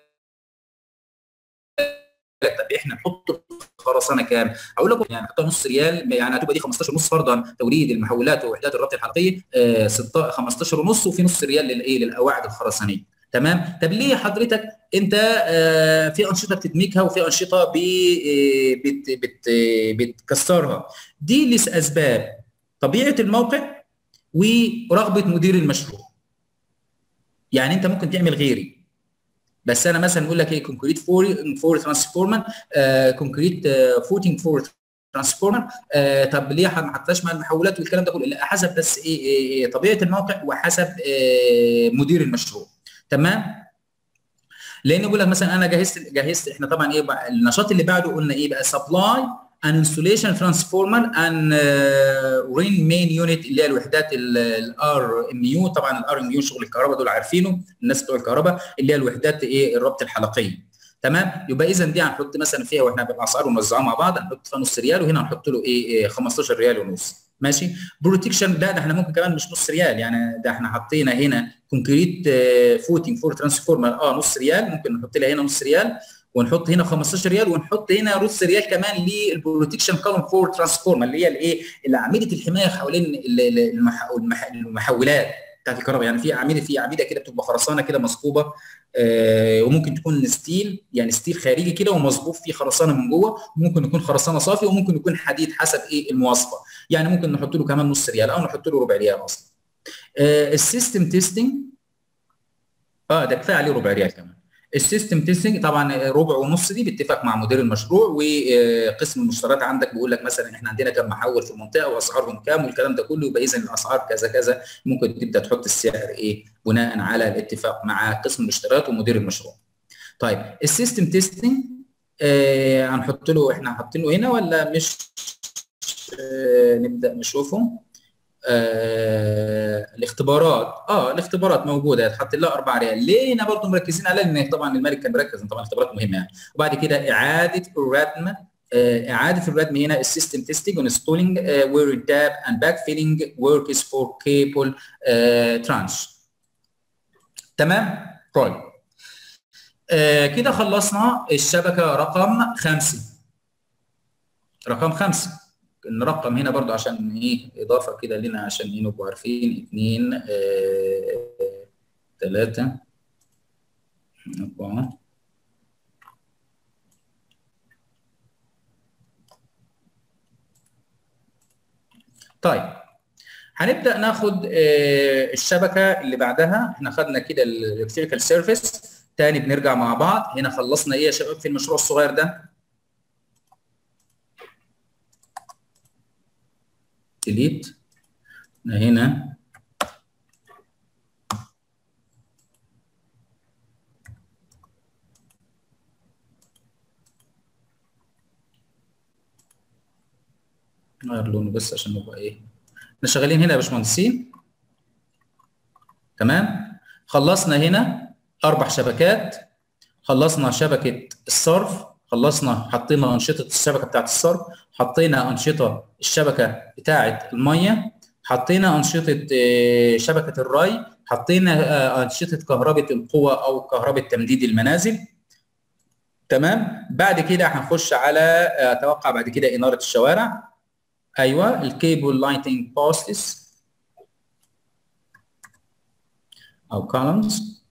طب احنا نحط خرسانه كام؟ اقول لكم يعني نحطها نص ريال يعني هتبقى دي 15 ونص فرضا توريد المحولات ووحدات الربط الحلقيه آه 15 ونص وفي نص ريال للايه للقواعد الخرسانيه تمام طب ليه حضرتك انت آه في انشطه بتدمجها وفي انشطه بي بت بت بتكسرها دي لاسباب طبيعه الموقع ورغبه مدير المشروع يعني انت ممكن تعمل غيري بس انا مثلا اقول لك ايه كونكريت فور فور ترانسفورمر كونكريت فوتنج فور ترانسفورمر طب ليه ما حطيتهاش مع المحولات والكلام ده كله لا حسب بس ايه, إيه طبيعه الموقع وحسب إيه مدير المشروع تمام لان يقول لك مثلا انا جهزت جهزت احنا طبعا ايه بقى النشاط اللي بعده قلنا ايه بقى سبلاي ان انسوليشن ترانسفورمر ان رين مين يونت اللي هي الوحدات الار ام يو طبعا الار ام يو شغل الكهرباء دول عارفينه الناس بتوع الكهرباء اللي هي الوحدات ايه الربط الحلقيه تمام يبقى اذا دي هنحط مثلا فيها واحنا بالاسعار ونوزعها مع بعض هنحط فيها نص ريال وهنا هنحط له ايه 15 ريال ونص ماشي بروتكشن لا ده احنا ممكن كمان مش نص ريال يعني ده احنا حطينا هنا كونكريت فوتنج فور ترانسفورمر اه نص ريال ممكن نحط لها هنا نص ريال ونحط هنا 15 ريال ونحط هنا نص ريال كمان للبروتكشن كولوم فور ترانسفورمر اللي هي الايه اللي اعمده الحمايه حوالين المحولات بتاعت الكهرباء يعني في اعمده في اعمده كده بتبقى خرسانه كده مصبوبه آه وممكن تكون ستيل يعني ستيل خارجي كده ومصبوب فيه خرسانه من جوه وممكن يكون خرسانه صافي وممكن يكون حديد حسب ايه المواصفه يعني ممكن نحط له كمان نص ريال او نحط له ربع ريال اصلا آه السيستم تيستنج اه ده كفايه عليه ربع ريال كمان السيستم تيستنج طبعا ربع ونص دي باتفاق مع مدير المشروع وقسم المشتريات عندك بيقول لك مثلا احنا عندنا كم محول في المنطقه واسعارهم كام والكلام ده كله يبقى اذا الاسعار كذا كذا ممكن تبدا تحط السعر ايه بناء على الاتفاق مع قسم المشتريات ومدير المشروع. طيب السيستم تيستنج آه هنحط له احنا حاطينه هنا ولا مش آه نبدا نشوفه آه الاختبارات اه الاختبارات موجوده هتحط لها 4 ريال ليه هنا برضه مركزين على ان طبعا الملك كان مركز طبعا الاختبارات مهمه يعني وبعد كده اعاده الردم آه اعاده الردم هنا السيستم تيستنج انستولينج وير داب اند باك فيلينج وركس فور كيبل ترانش تمام طيب آه كده خلصنا الشبكه رقم خمسه رقم خمسه نرقم هنا برضو عشان ايه اضافه كده لنا عشان ايه نبقوا عارفين اثنين ثلاثة أربعة طيب هنبدا ناخد آه الشبكه اللي بعدها احنا خدنا كده الالكتريكال سيرفيس تاني بنرجع مع بعض هنا خلصنا ايه يا شباب في المشروع الصغير ده ديليت هنا نغير لونه بس عشان نبقى ايه احنا شغالين هنا يا باشمهندسين تمام خلصنا هنا اربع شبكات خلصنا شبكه الصرف خلصنا حطينا انشطه الشبكه بتاعه الصرف حطينا انشطه الشبكه بتاعه الميه حطينا انشطه شبكه الري حطينا انشطه كهرباء القوى او كهرباء تمديد المنازل تمام بعد كده هنخش على اتوقع بعد كده اناره الشوارع ايوه الكيبل لايتنج بوستس او كولمز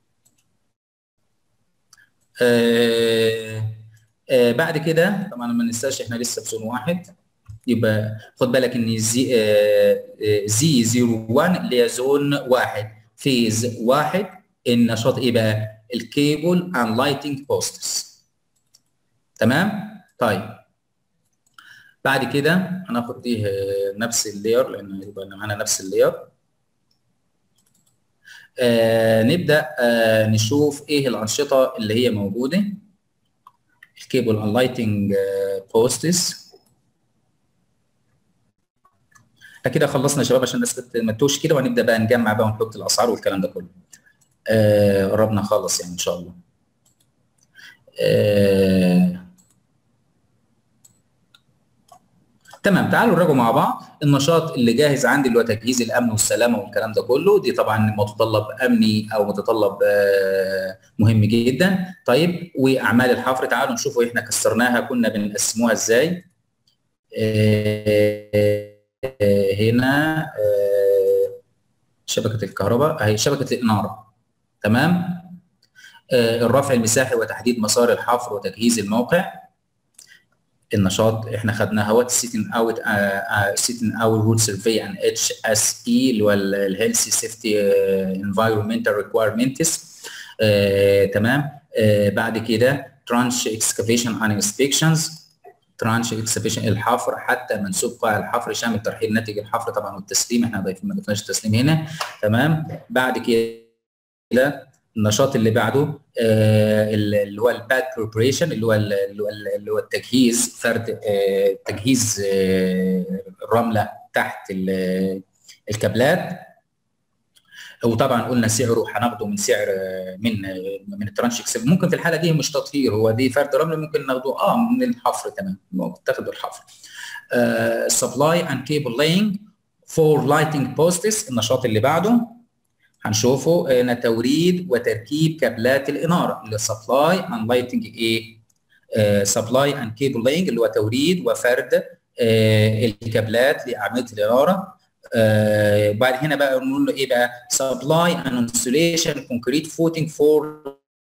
آه آه بعد كده طبعا ما ننساش احنا لسه في زون واحد يبقى خد بالك ان زي آه زي 01 اللي هي زون واحد فيز واحد النشاط ايه بقى؟ الكيبل اند لايتنج بوستس تمام؟ طيب بعد كده هناخد دي نفس اللاير لان يبقى معانا نفس اللاير آه نبدا آه نشوف ايه الانشطه اللي هي موجوده الكيبل اند لايتنج بوستس كده خلصنا يا شباب عشان الناس ما تتوهش كده وهنبدا بقى نجمع بقى ونحط الاسعار والكلام ده كله آه قربنا خالص يعني ان شاء الله آه تمام تعالوا نراجعوا مع بعض النشاط اللي جاهز عندي اللي هو تجهيز الامن والسلامه والكلام ده كله دي طبعا متطلب امني او متطلب آه مهم جدا طيب واعمال الحفر تعالوا نشوفوا احنا كسرناها كنا بنقسموها ازاي آه هنا آه شبكه الكهرباء اهي شبكه الاناره تمام الرفع المساحي وتحديد مسار الحفر وتجهيز الموقع النشاط احنا خدناها وات سيتن اوت سيتن اوت رول سيرفي ان اتش اس اي اللي هو الهيلثي سيفتي انفايرمنتال ريكويرمنتس تمام آه بعد كده ترانش اكسكافيشن ان انسبكشنز ترانش اكسكافيشن الحفر حتى منسوب قاع الحفر شامل ترحيل ناتج الحفر طبعا والتسليم احنا ضايفين ما ضفناش التسليم هنا تمام بعد كده النشاط اللي بعده آه اللي هو الباد بريبريشن اللي هو اللي هو اللي هو التجهيز فرد آه تجهيز آه الرمله تحت الكابلات وطبعا قلنا سعره هناخده من سعر من من الترانش ممكن في الحاله دي مش تطهير هو دي فرد رمل ممكن ناخده اه من الحفر تمام ممكن تاخد الحفر سبلاي اند كيبل لاينج فور لايتنج بوستس النشاط اللي بعده هنشوفه هنا توريد وتركيب كابلات الاناره اللي سبلاي اند لايتنج ايه سبلاي اند كيبل لاينج اللي هو توريد وفرد آه الكابلات لاعمده الاناره وبعد آه هنا بقى نقول له ايه بقى سبلاي اند انسوليشن كونكريت فوتنج فور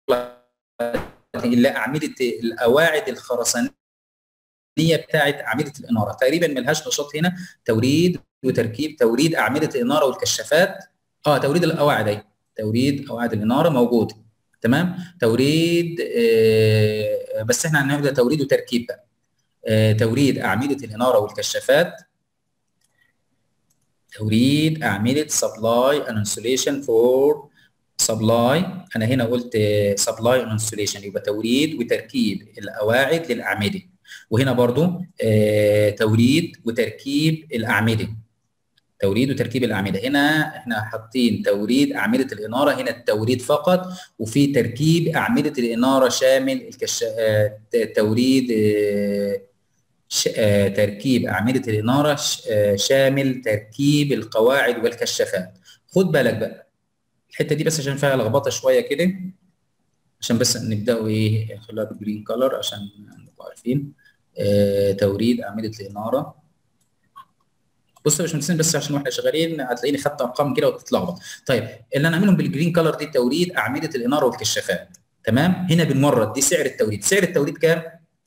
اللي اعمده القواعد الخرسانيه بتاعت اعمده الاناره تقريبا ملهاش نشاط هنا توريد وتركيب توريد اعمده الاناره والكشافات اه توريد القواعد اهي توريد قواعد الاناره موجود تمام توريد آه بس احنا هنبدا توريد وتركيب بقى آه توريد اعمده الاناره والكشافات توريد اعمده سبلاي اند انسوليشن فور سبلاي انا هنا قلت سبلاي اند انسوليشن يبقى توريد وتركيب القواعد للاعمده وهنا برضو آه توريد وتركيب الاعمده توريد وتركيب الاعمده هنا احنا حاطين توريد اعمده الاناره هنا التوريد فقط وفي تركيب اعمده الاناره شامل الكش... آه توريد آه ش... آه تركيب اعمده الاناره ش... آه شامل تركيب القواعد والكشافات خد بالك بقى الحته دي بس عشان فيها لخبطه شويه كده عشان بس نبداوا ايه خليها بالجرين كلر عشان نبقى عارفين آه توريد اعمده الاناره بص يا باشمهندسين بس عشان واحنا شغالين هتلاقيني خدت ارقام كده وتتلخبط طيب اللي انا اعملهم بالجرين كلر دي توريد اعمده الاناره والكشافات تمام هنا بنورد دي سعر التوريد سعر التوريد كام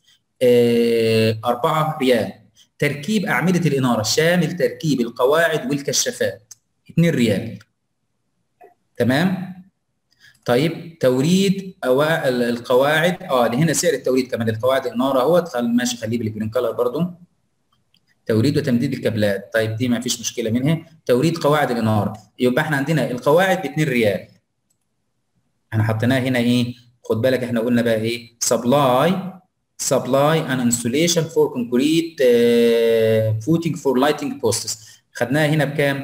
4 آه ريال تركيب اعمده الاناره شامل تركيب القواعد والكشافات 2 ريال تمام طيب توريد أوا... القواعد اه دي هنا سعر التوريد كمان القواعد الاناره اهوت ماشي خليه بالجرين كلر برضو توريد وتمديد الكابلات طيب دي ما فيش مشكله منها توريد قواعد الاناره يبقى احنا عندنا القواعد ب 2 ريال احنا حطيناها هنا ايه خد بالك احنا قلنا بقى ايه سبلاي سبلاي ان انسوليشن فور كونكريت فوتنج فور لايتنج بوستس خدناها هنا بكام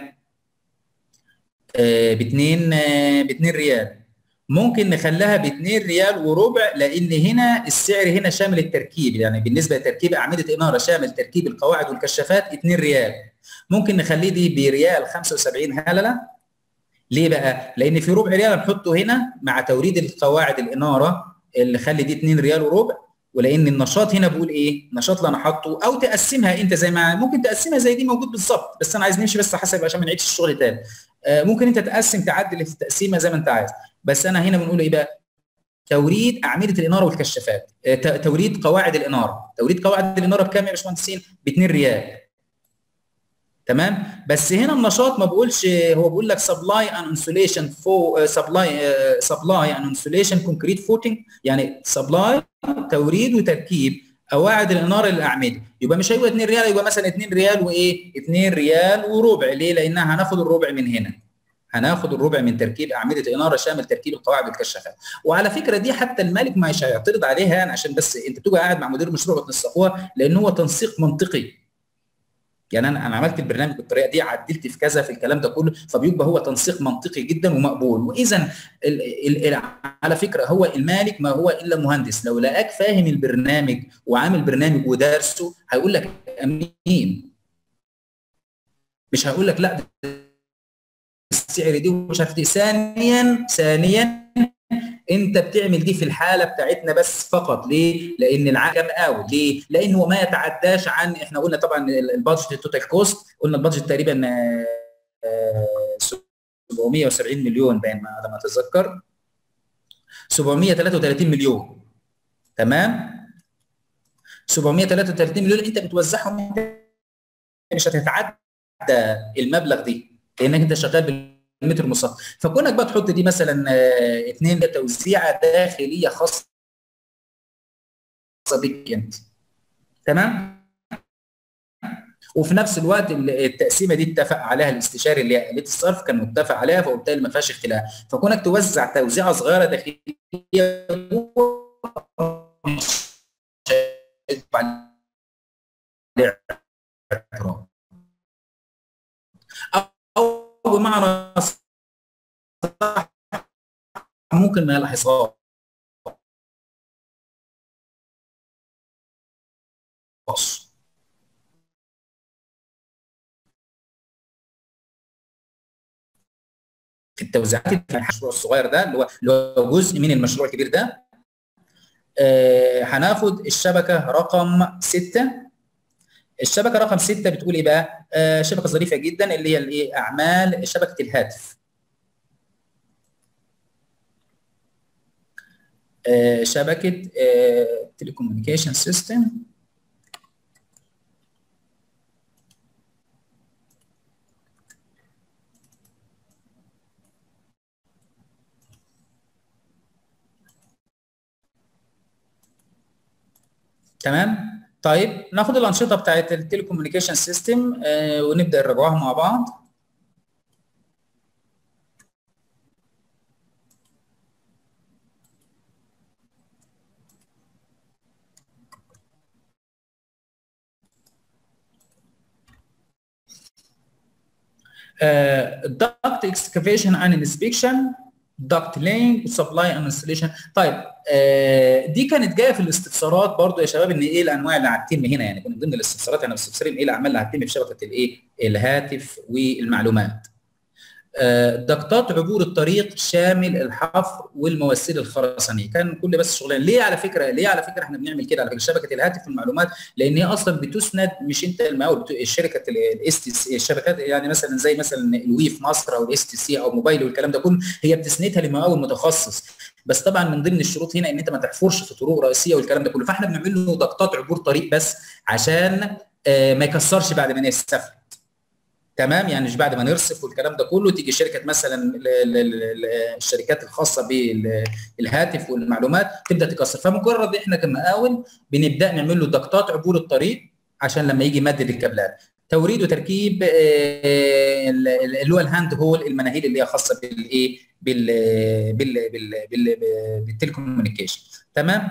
ب 2 ب 2 ريال ممكن نخليها ب 2 ريال وربع لان هنا السعر هنا شامل التركيب يعني بالنسبه لتركيب اعمده اناره شامل تركيب القواعد والكشافات 2 ريال ممكن نخليه دي بريال 75 هلله ليه بقى؟ لان في ربع ريال نحطه هنا مع توريد القواعد الاناره اللي خلي دي 2 ريال وربع ولان النشاط هنا بقول ايه؟ نشاط اللي انا حاطه او تقسمها انت زي ما ممكن تقسمها زي دي موجود بالظبط بس انا عايز نمشي بس حسب عشان ما نعيدش الشغل تاني. آه ممكن انت تقسم تعدل في التقسيمه زي ما انت عايز بس انا هنا بنقول ايه بقى؟ توريد اعمده الاناره والكشافات آه توريد قواعد الاناره توريد قواعد الاناره بكام يا باشمهندسين؟ ب 2 ريال تمام بس هنا النشاط ما بقولش هو بيقول لك سبلاي ان انسوليشن فو سبلاي سبلاي ان انسوليشن كونكريت فوتنج يعني سبلاي توريد وتركيب قواعد الاناره للاعمده يبقى مش هيبقى 2 ريال يبقى مثلا 2 ريال وايه 2 ريال وربع ليه لانها هناخد الربع من هنا هناخد الربع من تركيب اعمده اناره شامل تركيب القواعد والكشافات وعلى فكره دي حتى المالك مش هيعترض عليها يعني عشان بس انت بتبقى قاعد مع مدير مشروع وتنسقوها لان هو تنسيق منطقي يعني انا انا عملت البرنامج بالطريقه دي عدلت في كذا في الكلام ده كله فبيبقى هو تنسيق منطقي جدا ومقبول واذا على فكره هو المالك ما هو الا مهندس لو لقاك فاهم البرنامج وعامل برنامج ودارسه هيقول لك امين مش هيقول لك لا السعر دي ومش عارف ايه ثانيا ثانيا انت بتعمل دي في الحاله بتاعتنا بس فقط ليه؟ لان العقد قوي ليه؟ لانه ما يتعداش عن احنا قلنا طبعا البادجت التوتال كوست قلنا البادجت تقريبا 770 مليون باين على ما اتذكر 733 مليون تمام؟ 733 مليون انت بتوزعهم مش هتتعدى المبلغ دي لانك انت شغال المتر مسطح فكونك بقى تحط دي مثلا اثنين توزيعه داخليه خاصه بك انت تمام وفي نفس الوقت التقسيمه دي اتفق عليها الاستشاري اللي هي آلية الصرف كان متفق عليها فبالتالي ما فيهاش اختلاف فكونك توزع توزيعه صغيره داخليه او بمعنى ممكن ما يلاحظهاش في التوزيعات في المشروع الصغير ده اللي هو اللي هو جزء من المشروع الكبير ده آه هناخد الشبكه رقم 6 الشبكه رقم 6 بتقول ايه بقى؟ آه شبكه ظريفه جدا اللي هي الايه؟ اعمال شبكه الهاتف. آه شبكه تليكوميونيكيشن سيستم تمام طيب ناخد الانشطه بتاعت التليكوميونيكيشن سيستم آه ونبدا نراجعها مع بعض duct excavation and inspection duct laying supply and installation طيب آه دي كانت جايه في الاستفسارات برضو يا شباب ان ايه الانواع اللي هتتم هنا يعني كنا ضمن الاستفسارات احنا مستفسرين ايه الاعمال اللي هتتم في شبكه الايه الهاتف والمعلومات آه ضغطات عبور الطريق شامل الحفر والمواسير الخرسانيه كان كل بس شغلان ليه على فكره ليه على فكره احنا بنعمل كده على فكره شبكه الهاتف والمعلومات لان هي اصلا بتسند مش انت المقاول الشركه الاس تي سي الشبكات يعني مثلا زي مثلا الوي في مصر او الاس تي سي او موبايل والكلام ده كله هي بتسندها لمقاول متخصص بس طبعا من ضمن الشروط هنا ان انت ما تحفرش في طرق رئيسيه والكلام ده كله فاحنا بنعمل له ضغطات عبور طريق بس عشان آه ما يكسرش بعد ما يسافر تمام يعني مش بعد ما نرصف والكلام ده كله تيجي شركه مثلا الشركات الخاصه بالهاتف والمعلومات تبدا تكسر فمجرد احنا كمقاول بنبدا نعمل له ضغطات عبور الطريق عشان لما يجي يمدد الكابلات توريد وتركيب اللي هو الهاند هول المناهيل اللي هي خاصه بالايه بال بال بال بالتليكوميونيكيشن تمام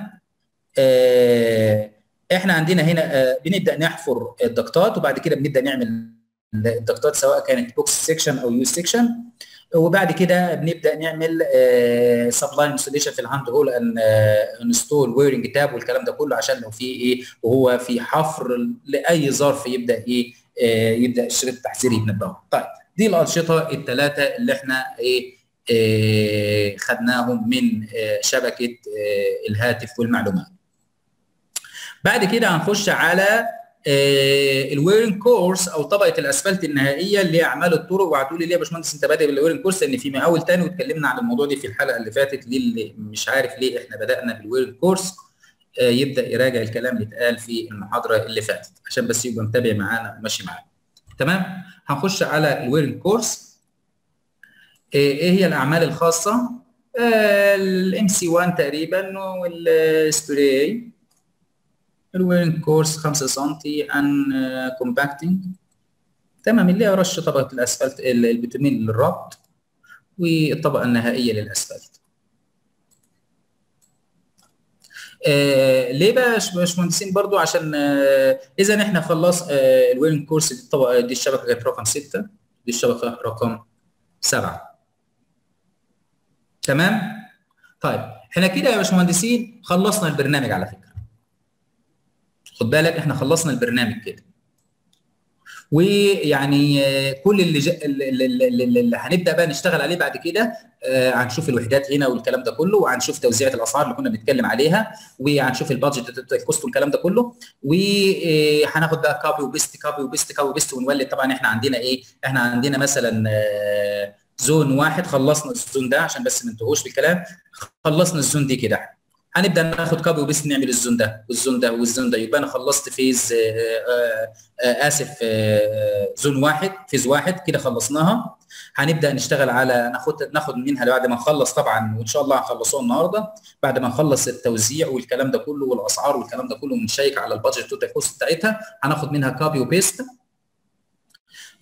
احنا عندنا هنا بنبدا نحفر الضغطات وبعد كده بنبدا نعمل الضغطات سواء كانت بوكس سيكشن او يو سيكشن وبعد كده بنبدا نعمل سبلاي انستليشن في الهاند هول ان انستول ويرنج تاب والكلام ده كله عشان لو في ايه وهو في حفر لاي ظرف يبدا ايه آه يبدا الشريط التحذيري ينبهه طيب دي الانشطه الثلاثه اللي احنا ايه آه خدناهم من آه شبكه آه الهاتف والمعلومات بعد كده هنخش على الويرنج كورس او طبقه الاسفلت النهائيه اللي هي اعمال الطرق وهتقول لي ليه يا باشمهندس انت بادئ بالويرنج كورس لان في مقاول تاني واتكلمنا عن الموضوع ده في الحلقه اللي فاتت للي مش عارف ليه احنا بدانا بالويرنج كورس يبدا يراجع الكلام اللي اتقال في المحاضره اللي فاتت عشان بس يبقى متابع معانا وماشي معانا تمام هنخش على الويرنج كورس ايه هي الاعمال الخاصه الام سي 1 تقريبا والسبراي الويرنج كورس 5 سم ان كومباكتنج تمام اللي هي رش طبقه الاسفلت البتومين للربط والطبقه النهائيه للاسفلت آه ليه بقى يا باشمهندسين برضو عشان آه اذا احنا خلص آه الويرنج كورس دي الطبقه دي الشبكه كانت رقم 6 دي الشبكه رقم 7 تمام طيب احنا كده يا باشمهندسين خلصنا البرنامج على فكره خد بالك احنا خلصنا البرنامج كده ويعني كل اللي, ج... اللي, اللي, اللي هنبدا بقى نشتغل عليه بعد كده هنشوف الوحدات هنا والكلام ده كله وهنشوف توزيع الاسعار اللي كنا بنتكلم عليها وهنشوف البادجت الكوست والكلام ده كله وهناخد بقى كابي وبيست كابي وبيست كابي وبيست ونولد طبعا احنا عندنا ايه احنا عندنا مثلا زون واحد خلصنا الزون ده عشان بس ما ننتهوش بالكلام خلصنا الزون دي كده هنبدا ناخد كابي وبس نعمل الزون ده والزون ده والزون ده يبقى انا خلصت فيز آآ آآ اسف آآ زون واحد فيز واحد كده خلصناها هنبدا نشتغل على ناخد ناخد منها بعد ما نخلص طبعا وان شاء الله هنخلصوها النهارده بعد ما نخلص التوزيع والكلام ده كله والاسعار والكلام ده كله ونشيك على البادجت توتال كوست بتاعتها هناخد منها كابي وبيست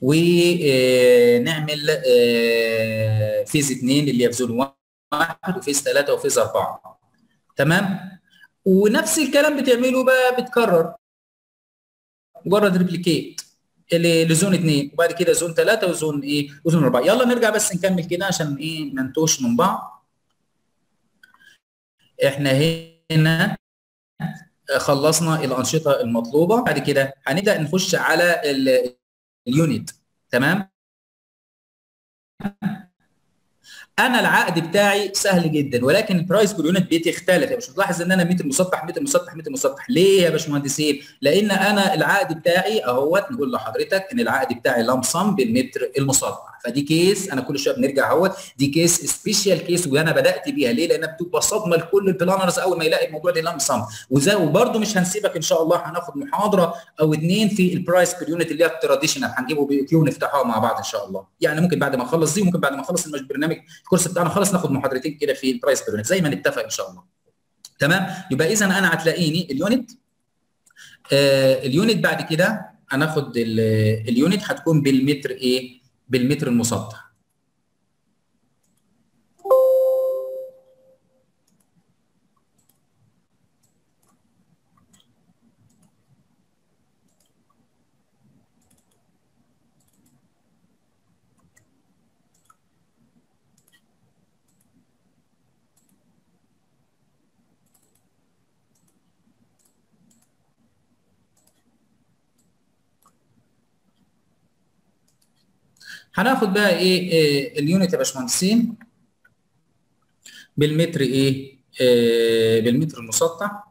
ونعمل فيز 2 اللي هي في زون 1 وفيز 3 وفيز 4 تمام ونفس الكلام بتعمله بقى بتكرر مجرد ريبليكيت لزون 2 وبعد كده زون 3 وزون ايه وزون 4 يلا نرجع بس نكمل كده عشان ايه ما نتوش من بعض احنا هنا خلصنا الانشطه المطلوبه بعد كده هنبدا نخش على اليونت تمام انا العقد بتاعي سهل جدا ولكن البرايس بير يونت بتختلف مش هتلاحظ ان انا متر مسطح متر مسطح متر مسطح ليه يا باشمهندسين لان انا العقد بتاعي اهوت نقول لحضرتك ان العقد بتاعي لمصم بالمتر المسطح فدي كيس انا كل شويه بنرجع اهوت دي كيس سبيشال كيس وانا بدات بيها ليه لانها بتبقى صدمه لكل البلانرز اول ما يلاقي الموضوع ده لمصم وزي وبرده مش هنسيبك ان شاء الله هناخد محاضره او اثنين في البرايس بير يونت اللي هي التراديشنال هنجيبه بكيو نفتحها مع بعض ان شاء الله يعني ممكن بعد ما نخلص دي ممكن بعد ما نخلص البرنامج الكورس بتاعنا خلص ناخد محاضرتين كده في البرايس بير يونت زي ما نتفق ان شاء الله تمام يبقى اذا انا هتلاقيني اليونت آه اليونت بعد كده هناخد اليونت هتكون بالمتر ايه بالمتر المسطح هناخد بقى ايه, إيه اليونت يا باشمهندسين بالمتر ايه, إيه بالمتر المسطح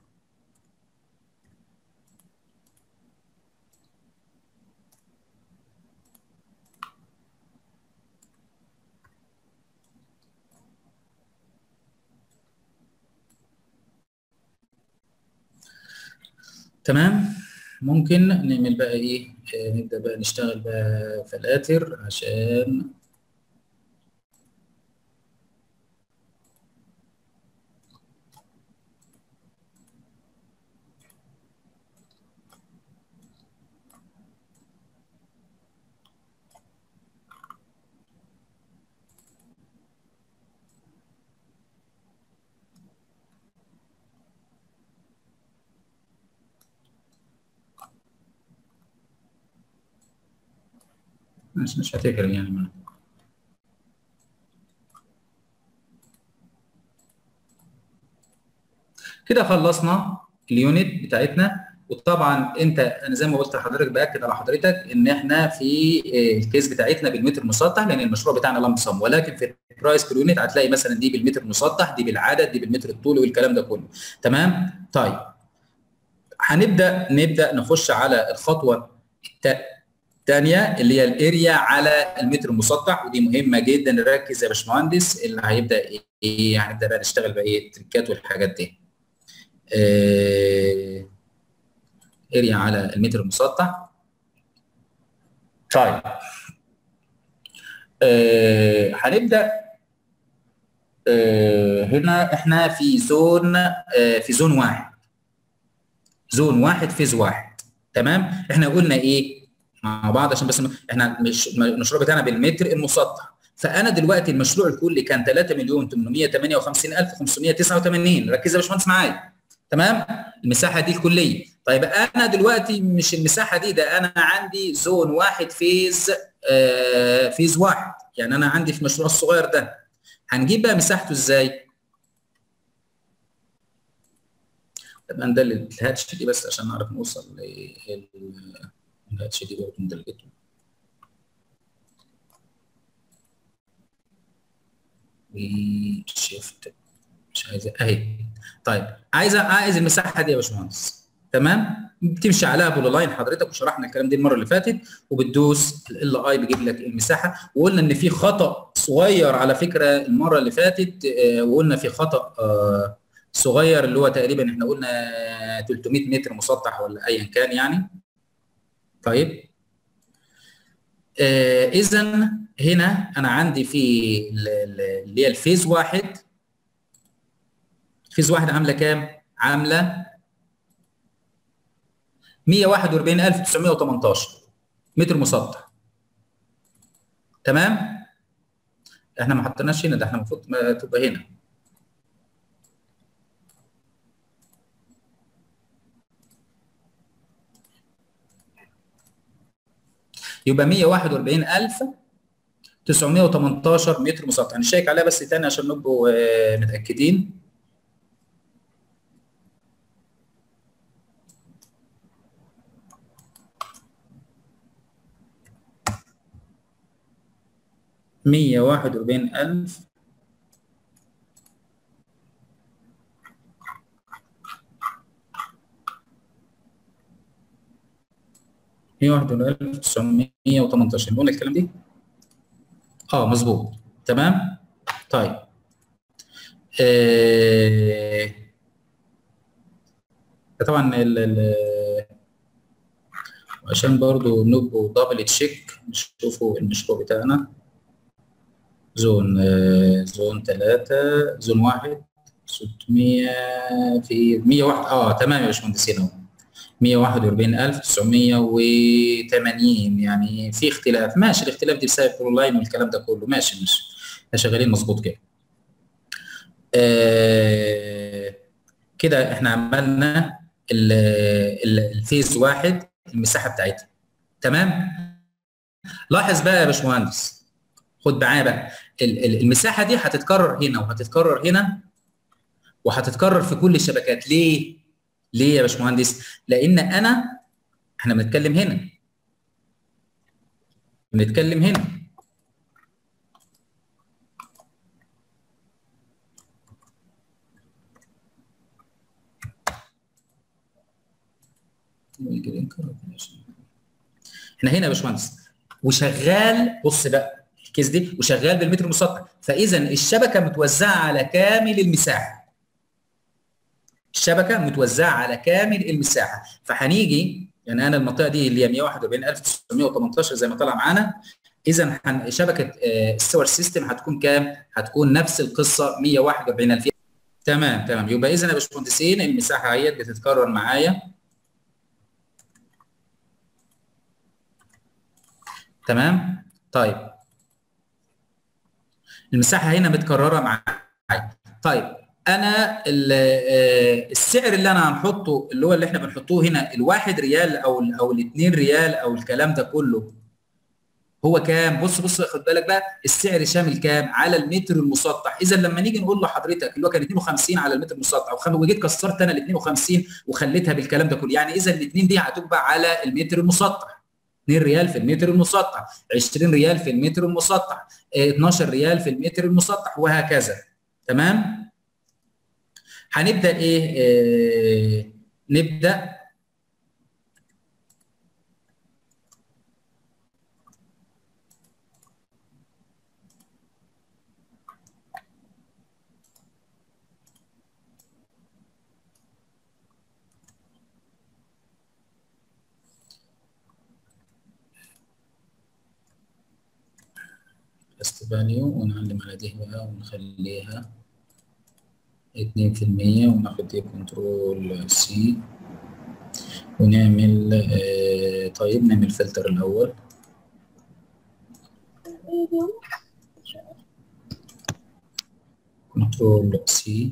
تمام ممكن نعمل بقى ايه آه نبدا بقى نشتغل بقى فلاتر عشان مش مش هتفرق يعني معنا كده خلصنا اليونت بتاعتنا وطبعا انت انا زي ما قلت لحضرتك باكد على حضرتك ان احنا في الكيس بتاعتنا بالمتر مسطح لان المشروع بتاعنا لم صم ولكن في البرايس بير يونت هتلاقي مثلا دي بالمتر مسطح دي بالعدد دي بالمتر الطولي والكلام ده كله تمام طيب هنبدا نبدا نخش على الخطوه الثانيه اللي هي الاريا على المتر المسطح ودي مهمه جدا نركز يا باشمهندس اللي هيبدا ايه هنبدا بقى نشتغل بقى ايه التريكات والحاجات دي آه اريا على المتر المسطح طيب آه هنبدا آه هنا احنا في زون آه في زون واحد زون واحد فيز واحد تمام احنا قلنا ايه مع بعض عشان بس احنا مش المشروع بتاعنا بالمتر المسطح فانا دلوقتي المشروع الكلي كان 3 مليون 858 الف 589 ركز يا باشمهندس معايا تمام المساحه دي الكليه طيب انا دلوقتي مش المساحه دي ده انا عندي زون واحد فيز آه فيز واحد يعني انا عندي في المشروع الصغير ده هنجيب بقى مساحته ازاي طب ندلل الهاتش دي بس عشان نعرف نوصل الهاتش دي برضه ندلته وشيفت مش عايز اهي طيب عايز عايز المساحه دي يا باشمهندس تمام بتمشي عليها بولو حضرتك وشرحنا الكلام ده المره اللي فاتت وبتدوس ال اي بيجيب لك المساحه وقلنا ان في خطا صغير على فكره المره اللي فاتت آه وقلنا في خطا آه صغير اللي هو تقريبا احنا قلنا 300 متر مسطح ولا ايا كان يعني طيب آه اذا هنا انا عندي في اللي هي الفيز واحد فيز واحد عامله كام؟ عامله 141918 متر مسطح تمام احنا ما حطيناش هنا ده احنا المفروض تبقى هنا يبقى 141918 متر مسطح نشيك عليها بس تاني عشان نبقوا متاكدين مية واحد وأربعين ألف مية واحد وأربعين ألف تسعمية وتمنتاشر نقول الكلام دي؟ اه مظبوط تمام؟ طيب آه طبعا ال ال عشان برضو نبقوا دبل تشيك نشوفوا المشروع بتاعنا زون زون 3 زون 1 600 في 101 اه تمام يا باشمهندسين اهو 141980 يعني في اختلاف ماشي الاختلاف دي بسبب الاونلاين والكلام ده كله ماشي ماشي احنا شغالين مظبوط كده آه كده احنا عملنا الفيز واحد المساحه بتاعتها تمام لاحظ بقى يا باشمهندس خد معايا بقى المساحه دي هتتكرر هنا وهتتكرر هنا وهتتكرر في كل الشبكات ليه ليه يا باشمهندس لان انا احنا بنتكلم هنا بنتكلم هنا احنا هنا يا باشمهندس وشغال بص بقى الكيس دي وشغال بالمتر المسطح فاذا الشبكه متوزعه على كامل المساحه الشبكه متوزعه على كامل المساحه فهنيجي يعني انا المنطقه دي اللي هي 141918 زي ما طلع معانا اذا شبكه السور سيستم هتكون كام؟ هتكون نفس القصه 141000 تمام تمام يبقى اذا يا باشمهندسين المساحه اهيت بتتكرر معايا تمام طيب المساحه هنا متكرره معايا طيب انا السعر اللي انا هنحطه اللي هو اللي احنا بنحطوه هنا الواحد ريال او او الاثنين ريال او الكلام ده كله هو كام بص بص خد بالك بقى السعر شامل كام على المتر المسطح اذا لما نيجي نقول لحضرتك اللي هو كان 52 على المتر المسطح وجيت كسرت انا ال 52 وخليتها بالكلام ده كله يعني اذا الاثنين دي هتبقى على المتر المسطح 2 ريال في المتر المسطح 20 ريال في المتر المسطح 12 ريال في المتر المسطح وهكذا تمام هنبدا ايه آه نبدا بست فاليو ونعلم على دي بقى ونخليها اتنين في المية وناخد دي كنترول سي ونعمل آه طيب نعمل فلتر الأول كنترول سي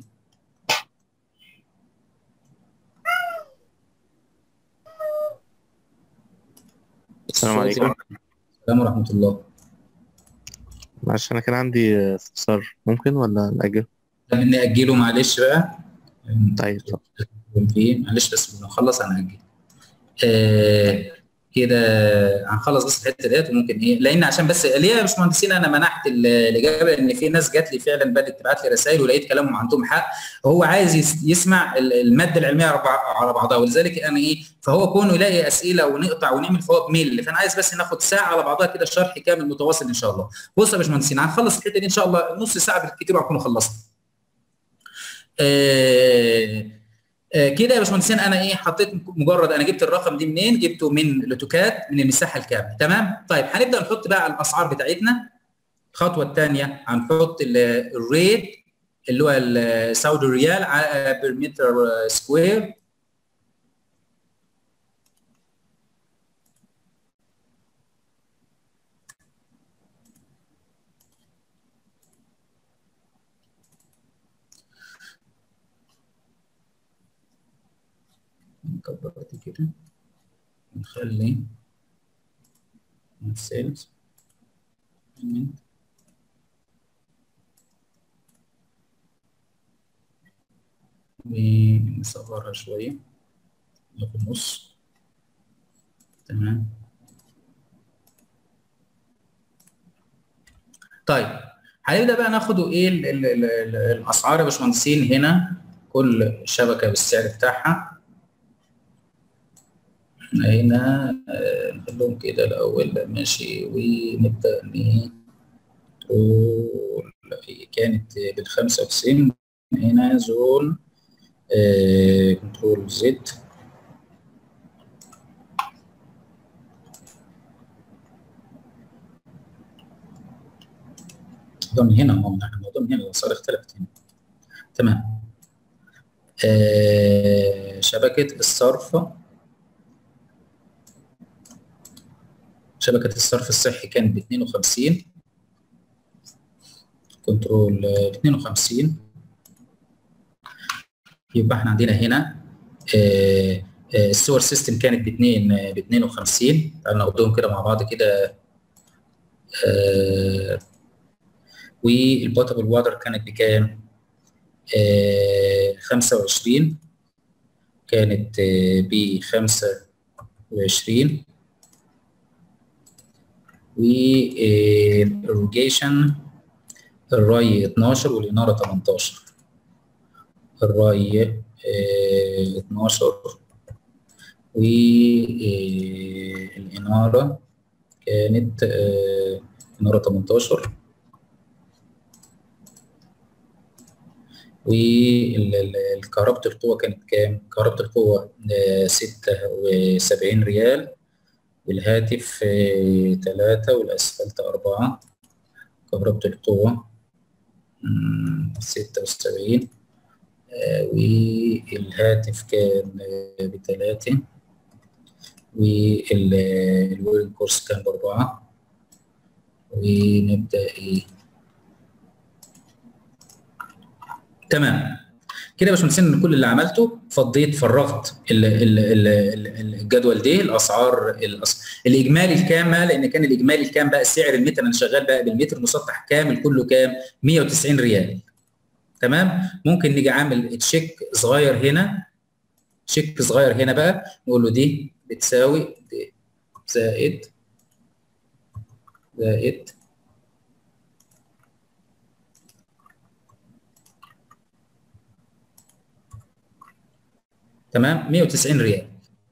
السلام عليكم السلام ورحمة الله معلش انا كان عندي استفسار ممكن ولا نأجل؟ نأجله معلش بقى طيب طب فيه معلش بس نخلص هنأجل آه كده هنخلص بس الحته ديت وممكن ايه لان عشان بس ليه يا باشمهندسين انا منحت الاجابه ان في ناس جات لي فعلا بدات تبعت لي رسائل ولقيت كلامهم عندهم حق هو عايز يسمع الماده العلميه على بعضها ولذلك انا ايه فهو كونه يلاقي اسئله ونقطع ونعمل فوق ميل فانا عايز بس ناخد ساعه على بعضها كده شرح كامل متواصل ان شاء الله بص يا باشمهندسين هنخلص الحته دي ان شاء الله نص ساعه بالكثير وهنكون خلصنا آه كده يا باشمهندسين انا ايه حطيت مجرد انا جبت الرقم دي منين جبته من لوتوكاد من المساحه الكامله تمام طيب هنبدا نحط بقى الاسعار بتاعتنا الخطوه الثانيه هنحط الريت اللي هو السعودي ريال بير متر سكوير نكبر دي كده ونخلي السيلز ونصغرها شوية في النص تمام طيب هنبدا بقى ناخدوا ايه ال ال ال ال الاسعار يا باشمهندسين هنا كل شبكه بالسعر بتاعها احنا هنا آه، نخليهم كده الاول ماشي ونبدا نقول كانت بال 95 هنا زون آه، كنترول زد الموضوع من هنا هو الموضوع من هنا الاسعار اختلفت هنا تمام آه شبكة الصرف شبكة الصرف الصحي كانت ب 52 كنترول ب 52 يبقى احنا عندنا هنا آه آه السور سيستم كانت ب 2 ب 52 تعالوا ناخدهم كده مع بعض كده آه والبوتابل واتر كانت بكام؟ آه 25 كانت آه ب 25 والإيروجيشن الري 12 والإنارة 18 الري آه 12 والإنارة كانت آه إنارة 18 والكهرباء القوة كانت كام؟ كهرباء القوة ستة وسبعين ريال والهاتف ثلاثة والأسفلت أربعة كهرباء القوة ستة وسبعين والهاتف كان بثلاثة والويرنج كورس كان بأربعة ونبدأ إيه تمام كده يا باشمهندسين كل اللي عملته فضيت فرغت ال ال ال الجدول ده الاسعار الأس... الاجمالي الكام لان كان الاجمالي الكام بقى سعر المتر انا شغال بقى بالمتر مسطح كامل كله كام 190 ريال تمام ممكن نيجي عامل تشيك صغير هنا تشيك صغير هنا بقى نقول له دي بتساوي دي زائد زائد تمام 190 ريال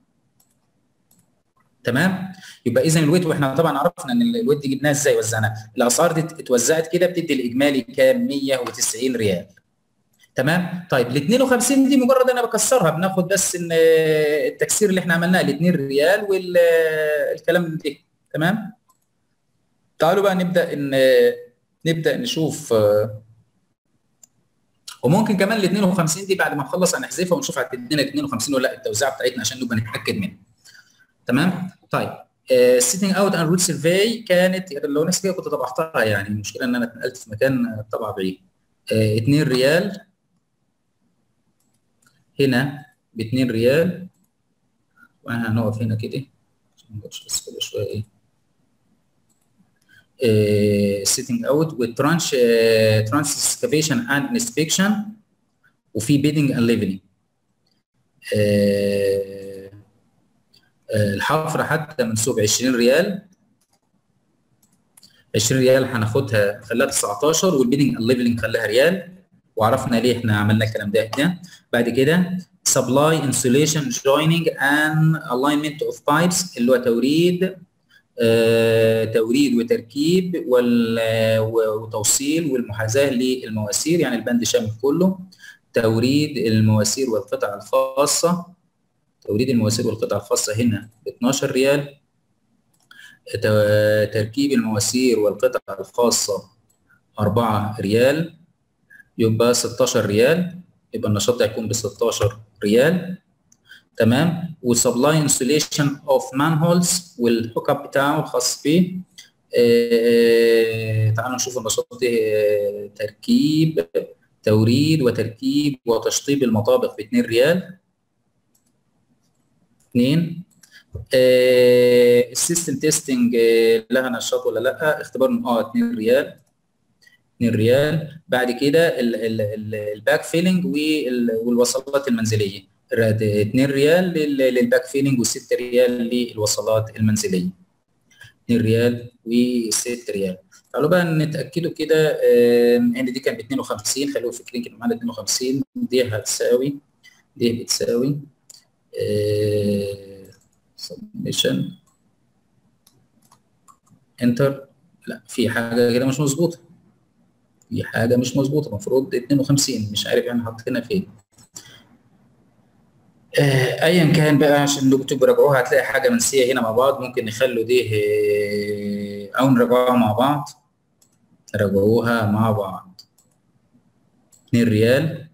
تمام يبقى اذا الويت واحنا طبعا عرفنا ان الويت دي جبناها ازاي وزعناها الاسعار دي اتوزعت كده بتدي الاجمالي كام 190 ريال تمام طيب ال 52 دي مجرد انا بكسرها بناخد بس ان التكسير اللي احنا عملناه ال 2 ريال والكلام ده تمام تعالوا بقى نبدا ان نبدا نشوف وممكن كمان ال 52 دي بعد ما نخلص هنحذفها ونشوف هتدينا ال 52 ولا لا التوزيعه بتاعتنا عشان نبقى نتاكد منها. تمام؟ طيب سيتنج اوت اند روت سيرفي كانت لو ناس كده كنت طبعتها يعني المشكله ان انا اتنقلت في مكان طبع بعيد. 2 ريال هنا ب 2 ريال وانا هنقف هنا كده عشان ما بس كده شويه ايه سيتنج اوت والترانش ترانش اكسكافيشن اند انسبكشن وفي بيدنج اند ليفلنج الحفره حتى منسوب 20 ريال 20 ريال هناخدها خلاها 19 والبيدنج اند ليفلنج خلاها ريال وعرفنا ليه احنا عملنا الكلام ده ده بعد كده supply insulation joining and alignment of pipes اللي هو توريد آه، توريد وتركيب وتوصيل والمحاذاه للمواسير يعني البند شامل كله توريد المواسير والقطع الخاصه توريد المواسير والقطع الخاصه هنا ب 12 ريال تركيب المواسير والقطع الخاصه 4 ريال يبقى 16 ريال يبقى النشاط هيكون ب 16 ريال تمام وسبلاي انسوليشن اوف مانهولز والهوك اب بتاعه الخاص بيه آه تعالوا نشوف النشاط آه تركيب توريد وتركيب وتشطيب المطابق ب 2 ريال اثنين آه السيستم تيستنج آه لها نشاط ولا لا اختبار اه 2 ريال 2 ريال بعد كده الباك فيلنج والوصلات المنزليه 2 ريال للباك فيلنج و6 ريال للوصلات المنزليه 2 ريال و6 ريال تعالوا بقى نتاكدوا كده ان دي كانت ب 52 خلونا فاكرين كده معانا 52 دي هتساوي دي بتساوي سبميشن انتر لا في حاجه كده مش مظبوطه في حاجه مش مظبوطه المفروض 52 مش عارف يعني حاطينها فين آه ايا كان بقى عشان لو تبقوا راجعوها هتلاقي حاجه منسيه هنا مع بعض ممكن نخلوا دي آه او نراجعوها مع بعض راجعوها مع بعض 2 ريال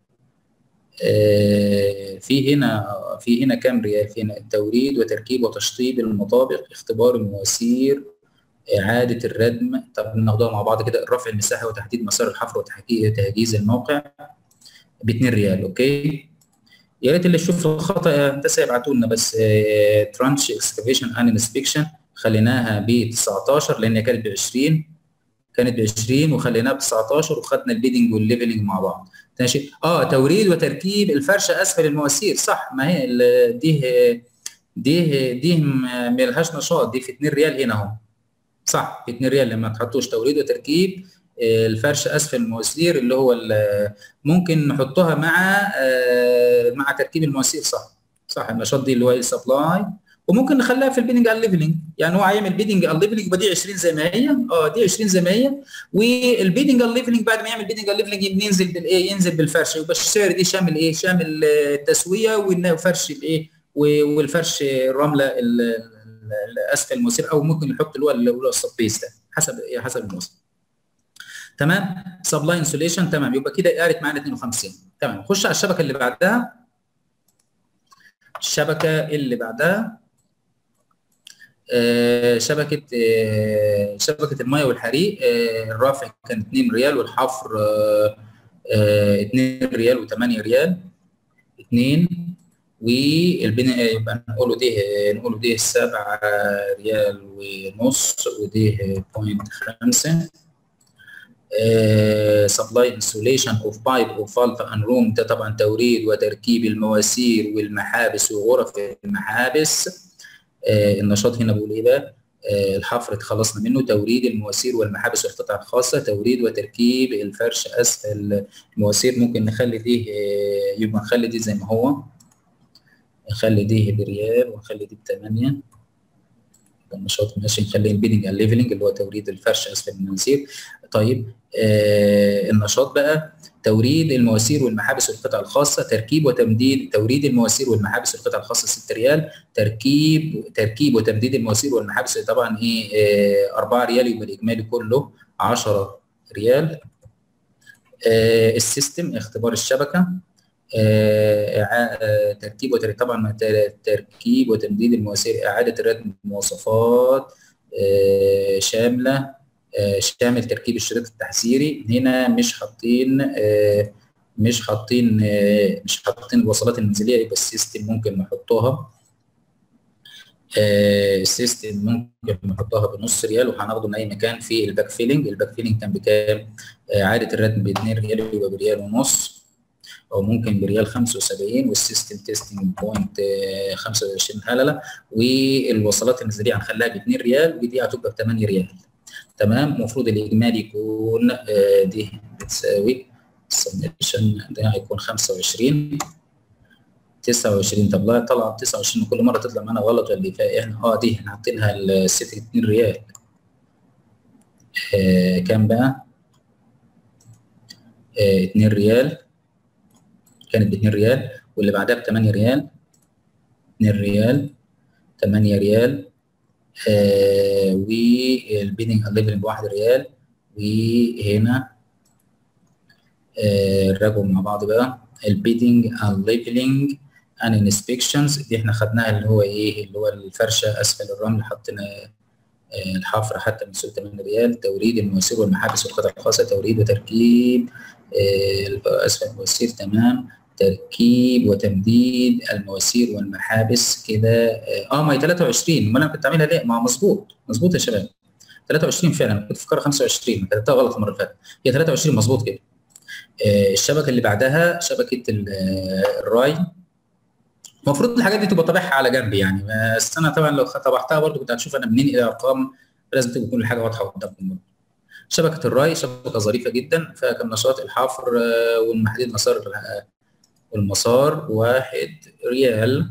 آه في هنا في هنا كام ريال في هنا التوريد وتركيب وتشطيب المطابق اختبار المواسير إعادة الردم طب ناخدوها مع بعض كده رفع المساحة وتحديد مسار الحفر وتجهيز الموقع ب 2 ريال أوكي يا ريت اللي يشوف الخطأ هندسة يبعتوا لنا بس ترانش اكسكافيشن ان انسبكشن خليناها ب 19 لأن كانت ب 20 كانت ب 20 وخليناها ب 19 وخدنا البيدنج والليفلنج مع بعض ماشي اه توريد وتركيب الفرشه اسفل المواسير صح ما هي دي دي دي ملهاش نشاط دي في 2 ريال هنا اهو صح في 2 ريال لما تحطوش توريد وتركيب الفرش اسفل المواسير اللي هو ممكن نحطها مع مع تركيب المواسير صح صح النشاط دي اللي هو السبلاي وممكن نخليها في البيدنج على الليفلنج يعني هو هيعمل بيدنج على الليفلنج يبقى دي 20 زي ما هي اه دي 20 زي ما هي والبيدنج على الليفلنج بعد ما يعمل بيدنج على الليفلنج ينزل بالايه ينزل بالفرش يبقى السعر دي شامل ايه شامل التسويه والفرش الايه والفرش الرمله اسفل المواسير او ممكن يحط اللي هو اللي هو السبيس ده حسب حسب الموسم تمام سبلاي انسوليشن تمام يبقى كده قارت معانا 52 تمام نخش على الشبكه اللي بعدها الشبكه اللي بعدها آه شبكه آه شبكه المياه والحريق آه الرافع كان 2 ريال والحفر 2 ريال و8 ريال 2 والبناء يبقى نقوله دي نقوله دي 7 ريال ونص ودي بوينت 5 سبلاي انسوليشن اوف بايب اوف فالف ان روم ده طبعا توريد وتركيب المواسير والمحابس وغرف المحابس آه النشاط هنا بيقول ايه بقى آه الحفر اتخلصنا منه توريد المواسير والمحابس والقطع الخاصه توريد وتركيب الفرش اسفل المواسير ممكن نخلي دي آه يبقى نخلي دي زي ما هو نخلي دي بريال ونخلي دي بثمانية النشاط ماشي نخلي البيدنج على الليفلنج اللي هو توريد الفرش اسفل المواسير طيب آه النشاط بقى توريد المواسير والمحابس والقطع الخاصه تركيب وتمديد توريد المواسير والمحابس والقطع الخاصه 6 ريال تركيب تركيب وتمديد المواسير والمحابس طبعا ايه آه 4 ريال يبقى الاجمالي كله 10 ريال آه السيستم اختبار الشبكه آه تركيب وتركيب طبعا تركيب وتمديد المواسير اعاده الردم المواصفات آه شامله آه شامل تركيب الشريط التحذيري هنا مش حاطين مش حاطين مش حاطين الوصلات المنزليه يبقى السيستم ممكن نحطها السيستم ممكن نحطها بنص ريال وهناخده من اي مكان في الباك فيلنج الباك فيلنج كان بكام اعاده الردم ب 2 ريال يبقى بريال ونص او ممكن بريال 75 والسيستم تيستنج بوينت 25 هلله والوصلات المنزليه هنخليها ب 2 ريال ودي هتبقى ب 8 ريال تمام المفروض الاجمالي يكون دي بتساوي السبمشن ده هيكون 25 29 طب لا طلع 29 كل مره تطلع معانا غلط ولا ايه احنا اه دي احنا حاطينها الست 2 ريال آه كام بقى؟ آه 2 ريال كانت ب 2 ريال واللي بعدها ب 8 ريال 2 ريال 8 ريال آه والبيدنج الليفل ب 1 ريال وهنا آه نراجعوا مع بعض بقى البيدنج الليفلنج ان انسبكشنز دي احنا خدناها اللي هو ايه اللي هو الفرشه اسفل الرمل حطينا آه الحفر حتى من 8 ريال توريد المواسير والمحابس والقطع الخاصه توريد وتركيب آه اسفل المواسير تمام تركيب وتمديد المواسير والمحابس كده اه ما هي 23 امال انا كنت عاملها ليه؟ ما هو مظبوط مظبوط يا شباب 23 فعلا كنت فاكرها 25 كتبتها غلط المره اللي فاتت هي 23 مظبوط كده آه الشبكه اللي بعدها شبكه الراي المفروض الحاجات دي تبقى طابعها على جنب يعني بس انا طبعا لو طبعتها برضو كنت هتشوف انا منين الى ارقام لازم تكون كل حاجه واضحه قدامكم برضو شبكه الراي شبكه ظريفه جدا فيها كم نشاط الحفر والمحدود مسار والمسار واحد ريال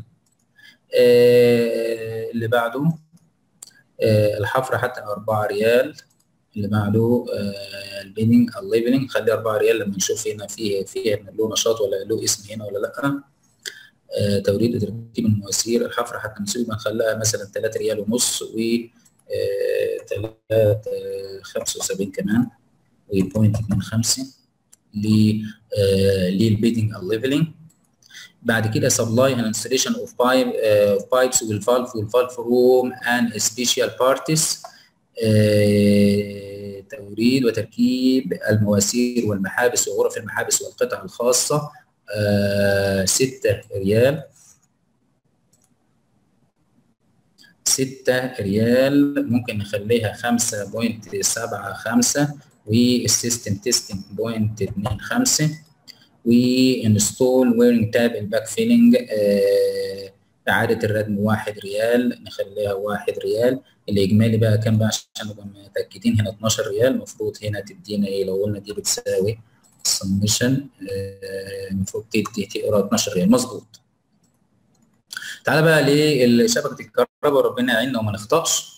آه اللي بعده آه الحفر حتى أربعة ريال اللي بعده آه البيننج الليفلنج خليه أربعة ريال لما نشوف هنا فيه فيه له نشاط ولا له اسم هنا ولا لأ آه توريد وتركيب المواسير الحفر حتى نسيب نخليها مثلا 3 ريال ونص و 3 75 كمان وبوينت 25 للبيدنج الليفلنج بعد كده supply and installation of pipe uh, pipes والvalve والvalve room and special parties uh, توريد وتركيب المواسير والمحابس وغرف المحابس والقطع الخاصة uh, 6 ريال 6 ريال ممكن نخليها 5.75 والسيستم تيستنج بوينت 25 وانستول ويرنج تاب الباك فيلنج اعاده الردم 1 ريال نخليها 1 ريال الاجمالي بقى كام بقى عشان نبقى متاكدين هنا 12 ريال المفروض هنا تدينا ايه لو قلنا دي بتساوي السمشن المفروض تدي تقرا 12 ريال مظبوط تعالى بقى لشبكه الكهرباء ربنا يعيننا وما نخطاش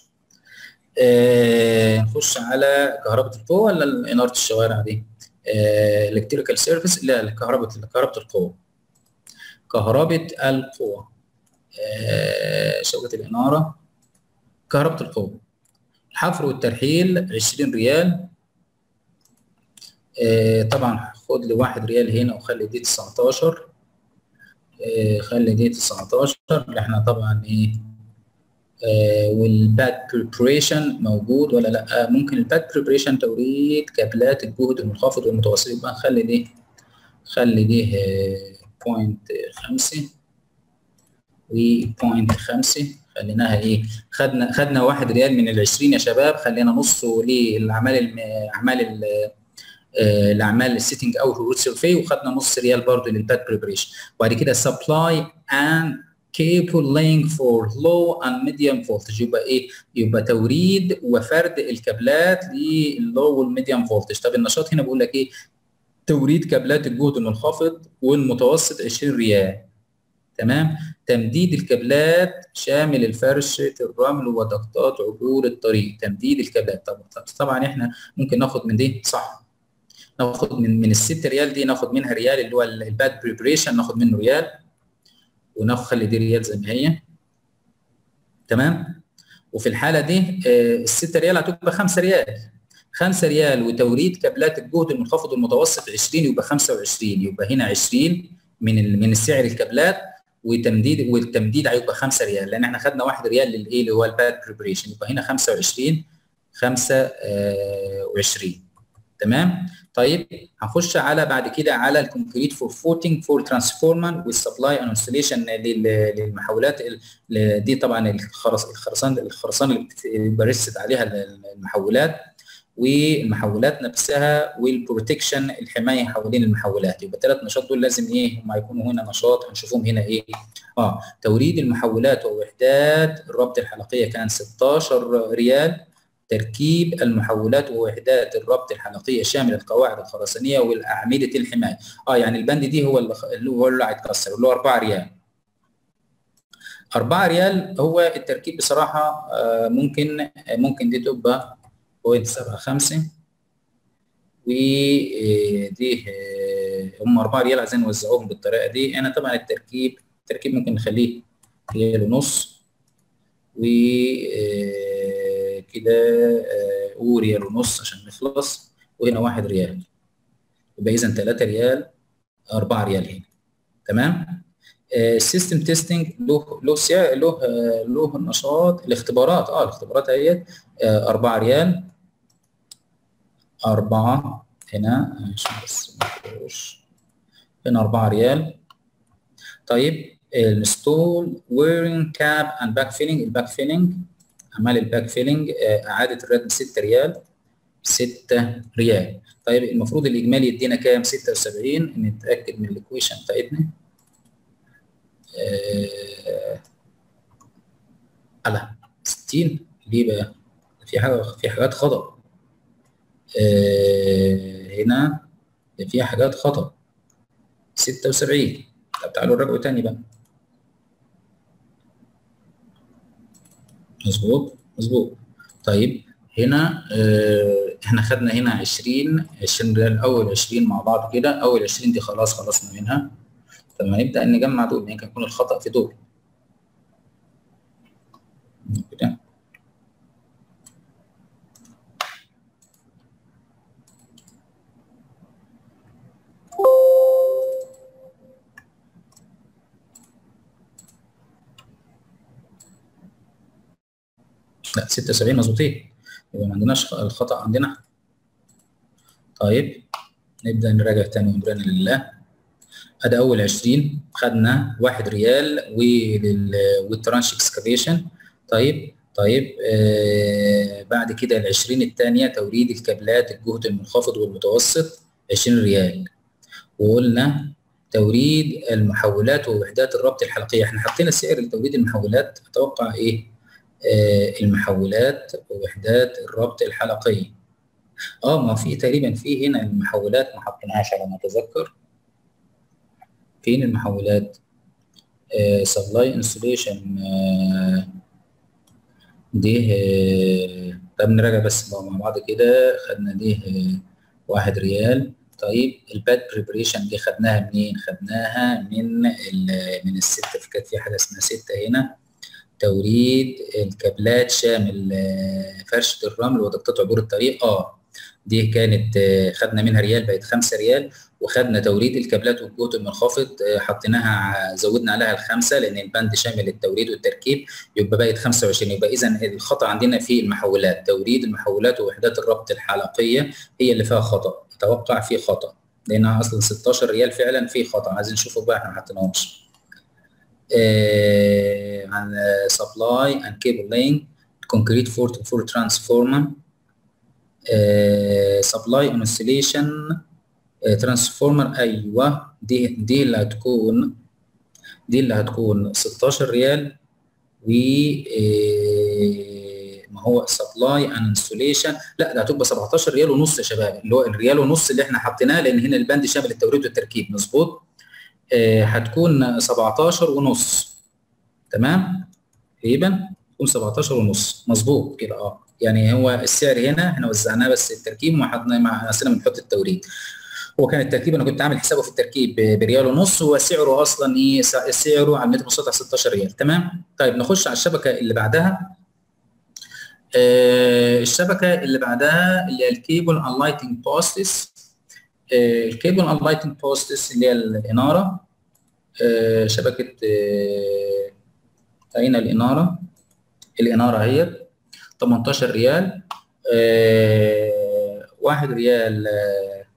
آه نخش على كهرباء القوه ولا اناره الشوارع دي الكتريكال سيرفيس لا كهرباء كهرباء القوه كهرباء القوه آه شبكه الاناره كهرباء القوه الحفر والترحيل 20 ريال آه طبعا خد لي 1 ريال هنا وخلي دي 19 آه خلي دي 19 اللي احنا طبعا ايه آه والباد بريبريشن موجود ولا لا ممكن الباد بريبريشن توريد كابلات الجهد المنخفض والمتوسط يبقى نخلي دي خلي دي بوينت خمسة وبوينت خمسة خليناها ايه خدنا خدنا واحد ريال من ال 20 يا شباب خلينا نصه للاعمال اعمال الاعمال السيتنج اوت روت سيرفي وخدنا نص ريال برضه للباد بريبريشن وبعد كده سبلاي اند cable laying for low and medium voltage يبقى ايه؟ يبقى توريد وفرد الكابلات لللو والميديوم فولتج طب النشاط هنا بقول لك ايه؟ توريد كابلات الجهد المنخفض والمتوسط 20 ريال تمام؟ تمديد الكابلات شامل الفرشة الرمل وضغطات عبور الطريق تمديد الكابلات طب طبعا احنا ممكن ناخد من دي صح ناخد من من الست ريال دي ناخد منها ريال اللي هو الباد بريبريشن ناخد منه ريال وناخد خلي دي ريال زي ما هي تمام وفي الحاله دي آه الستة ريال هتبقى 5 ريال 5 ريال وتوريد كابلات الجهد المنخفض والمتوسط 20 يبقى 25 يبقى هنا 20 من من السعر الكابلات وتمديد والتمديد هيبقى 5 ريال لان احنا خدنا 1 ريال للايه اللي هو الباد بريبريشن يبقى هنا 25 25 تمام طيب هنخش على بعد كده على الكونكريت فور فوتنج فور ترانسفورمر والسبلاي اند انستليشن للمحولات دي طبعا الخرس الخرسان الخرسان اللي برست عليها المحولات والمحولات نفسها والبروتكشن الحمايه حوالين المحولات يبقى الثلاث نشاط دول لازم ايه هم يكونوا هنا نشاط هنشوفهم هنا ايه اه توريد المحولات ووحدات الربط الحلقيه كان 16 ريال تركيب المحولات ووحدات الربط الحلقيه شامل القواعد الخرسانيه والاعمده الحمايه اه يعني البند دي هو اللي هو اللي هيتكسر اللي هو 4 ريال 4 ريال هو التركيب بصراحه آه ممكن ممكن دي تبقى 0.75 ودي هم 4 ريال عايزين نوزعوهم بالطريقه دي انا طبعا التركيب التركيب ممكن نخليه ريال ونص و كده وريال ونص عشان نخلص وهنا واحد ريال يبقى اذا 3 ريال 4 ريال هنا تمام السيستم تيستنج له له سعر له له نشاط الاختبارات اه الاختبارات اهيت 4 ريال 4 هنا عشان بس هنا 4 ريال طيب الانستول ويرنج كاب اند باك فيلينج الباك فيلينج اعمال الباك فيلينج اعاده الردم 6 ريال 6 ريال طيب المفروض الاجمالي يدينا كام 76 نتاكد من الايكويشن بتاعتنا آه على 60 ليه بقى في حاجه في حاجات خطا آه هنا فيها حاجات خطا 76 طب تعالوا نراجعوا تاني بقى مظبوط مظبوط طيب هنا آه احنا خدنا هنا 20 20 ريال اول 20 مع بعض كده اول 20 دي خلاص خلصنا منها طب هنبدا نجمع دول يمكن يكون الخطا في دول كده لا 76 مظبوطين يبقى ما عندناش الخطا عندنا طيب نبدا نراجع تاني امرنا لله ادي اول 20 خدنا 1 ريال والترانش اكسكافيشن طيب طيب آه بعد كده ال 20 الثانيه توريد الكابلات الجهد المنخفض والمتوسط 20 ريال وقلنا توريد المحولات ووحدات الربط الحلقيه احنا حطينا سعر لتوريد المحولات اتوقع ايه آه المحولات ووحدات الربط الحلقيه اه ما في تقريبا في هنا المحولات ما حطيناهاش على ما اتذكر فين المحولات سبلاي انسوليشن دي آه طب نراجع بس مع بعض كده خدنا دي آه واحد ريال طيب الباد بريبريشن دي خدناها منين؟ خدناها من من الستة كانت في حاجة اسمها ستة هنا توريد الكابلات شامل فرشة الرمل وتقطيع عبور الطريق اه دي كانت خدنا منها ريال بقت 5 ريال وخدنا توريد الكابلات والجهد المنخفض حطيناها زودنا عليها الخمسه لان البند شامل التوريد والتركيب يبقى بقت 25 يبقى اذا الخطا عندنا في المحولات توريد المحولات ووحدات الربط الحلقيه هي اللي فيها خطا اتوقع في خطا لانها اصلا 16 ريال فعلا في خطا عايزين نشوفه بقى احنا ما حطيناهمش آه عن سبلاي اند كيبل لاين كونكريت فور فور ترانسفورمر سبلاي انستليشن ترانسفورمر ايوه دي دي اللي هتكون دي اللي هتكون 16 ريال و ما هو سبلاي اند انستليشن لا ده هتبقى 17 ريال ونص يا شباب اللي هو الريال ونص اللي احنا حطيناه لان هنا البند شامل التوريد والتركيب مظبوط آه هتكون 17 ونص تمام تقريبا تكون 17 ونص مظبوط كده اه يعني هو السعر هنا احنا وزعناه بس التركيب وما حطينا مع نفسنا بنحط التوريد هو كان التركيب انا كنت عامل حسابه في التركيب بريال ونص هو سعره اصلا ايه سعره على المتر مسطح 16 ريال تمام طيب نخش على الشبكه اللي بعدها آه الشبكه اللي بعدها اللي هي الكيبل ان لايتنج بوستس آه الكيبل ان لايتنج بوستس اللي هي الاناره آه شبكه آه هنا الاناره الاناره هي 18 ريال آه واحد ريال آه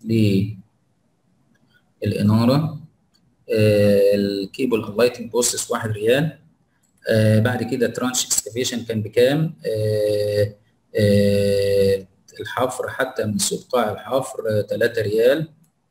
للإنارة آه الكيبل اللايتنج بوستس واحد ريال آه بعد كده ترانش اكسكافيشن كان بكام آه آه الحفر حتى من سوق قاع الحفر 3 ريال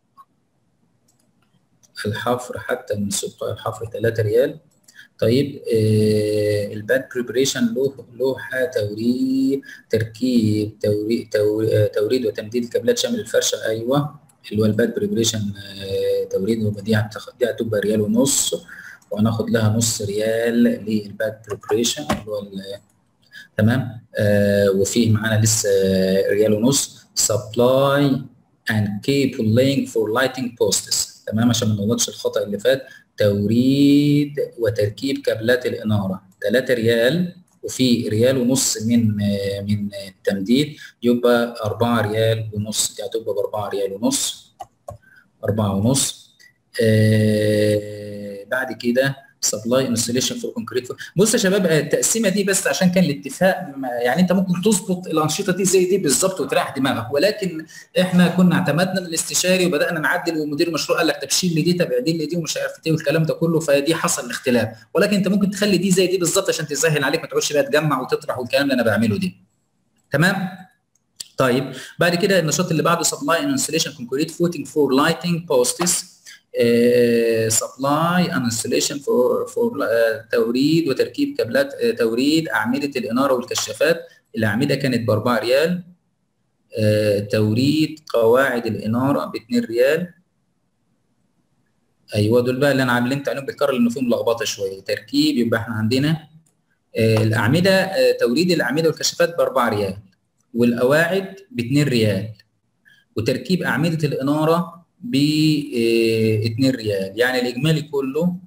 الحفر حتى من سوق قاع الحفر 3 ريال طيب آه الباد بريبريشن له له توريد تركيب توريد توريد وتمديد الكابلات شامل الفرشه ايوه اللي هو الباد بريبريشن آه توريد دي دي هتبقى ريال ونص وهناخد لها نص ريال للباد بريبريشن اللي هو تمام آه وفيه معانا لسه ريال ونص سبلاي اند كيبل لينك فور لايتنج بوستس تمام عشان ما نغلطش الخطا اللي فات توريد وتركيب كابلات الاناره 3 ريال وفي ريال ونص من من التمديد يبقى 4 ريال ونص دي هتبقى ب 4 ريال ونص 4 ونص آه بعد كده سبلاي انستليشن فور كونكريت بص يا شباب التقسيمه دي بس عشان كان الاتفاق يعني انت ممكن تظبط الانشطه دي زي دي بالظبط وتريح دماغك ولكن احنا كنا اعتمدنا الاستشاري وبدانا نعدل ومدير المشروع قال لك طب شيل لي دي طب اعدل لي دي ومش عارف ايه والكلام ده كله فدي حصل اختلاف ولكن انت ممكن تخلي دي زي دي بالظبط عشان تسهل عليك ما تقعدش بقى تجمع وتطرح والكلام اللي انا بعمله دي تمام طيب بعد كده النشاط اللي بعده سبلاي انستليشن كونكريت فوتنج فور لايتنج بوستس سبلاي انستليشن فور فور توريد وتركيب كابلات uh, توريد اعمده الاناره والكشافات الاعمده كانت ب 4 ريال uh, توريد قواعد الاناره ب 2 ريال ايوه دول بقى اللي انا علمت عليهم بالكرر لانه فيهم لخبطه شويه تركيب يبقى احنا عندنا uh, الاعمده توريد الاعمده والكشافات ب 4 ريال والقواعد ب 2 ريال وتركيب اعمده الاناره ب 2 ريال يعني الاجمالي كله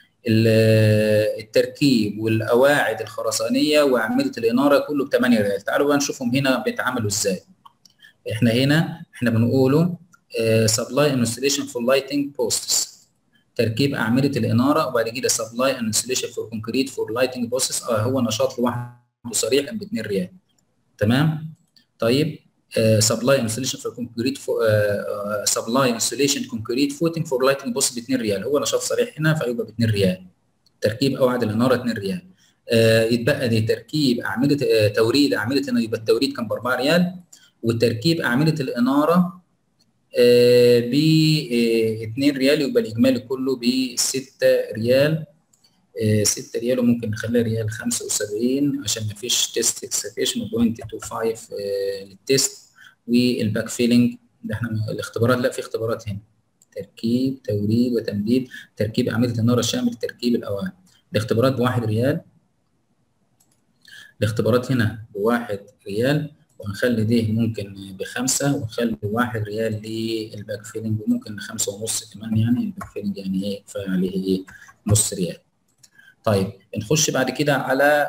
التركيب والقواعد الخرسانيه واعمده الاناره كله ب 8 ريال تعالوا بقى نشوفهم هنا بيتعاملوا ازاي احنا هنا احنا بنقوله سبلاي انستليشن فور لايتنج بوستس تركيب اعمده الاناره وبعد كده سبلاي انستليشن فور كونكريت فور لايتنج بوستس اه هو نشاط لوحده صريح ب 2 ريال تمام طيب سبلاي انستليشن فور كونكريت سبلاي انستليشن كونكريت فوتنج فور لايتنج بوست ب 2 ريال هو نشاط صريح هنا فيبقى ب 2 ريال تركيب قواعد الاناره 2 ريال uh, يتبقى دي تركيب اعمده uh, توريد اعمده يبقى التوريد كان ب 4 ريال وتركيب اعمده الاناره uh, ب 2 ريال يبقى الاجمالي كله ب 6 ريال 6 ريال وممكن نخليها ريال 75 عشان ما فيش تيست اكسبيشن 0.25 للتيست والباك فيلنج ده احنا الاختبارات لا في اختبارات هنا تركيب توريد وتمديد تركيب اعمده النار الشامل تركيب الاوعيه الاختبارات بواحد ريال الاختبارات هنا بواحد ريال وهنخلي دي ممكن بخمسة ونخلي واحد ريال للباك فيلنج وممكن خمسة ونص كمان يعني الباك فيلنج يعني ايه كفاية عليه ايه نص ريال طيب نخش بعد كده على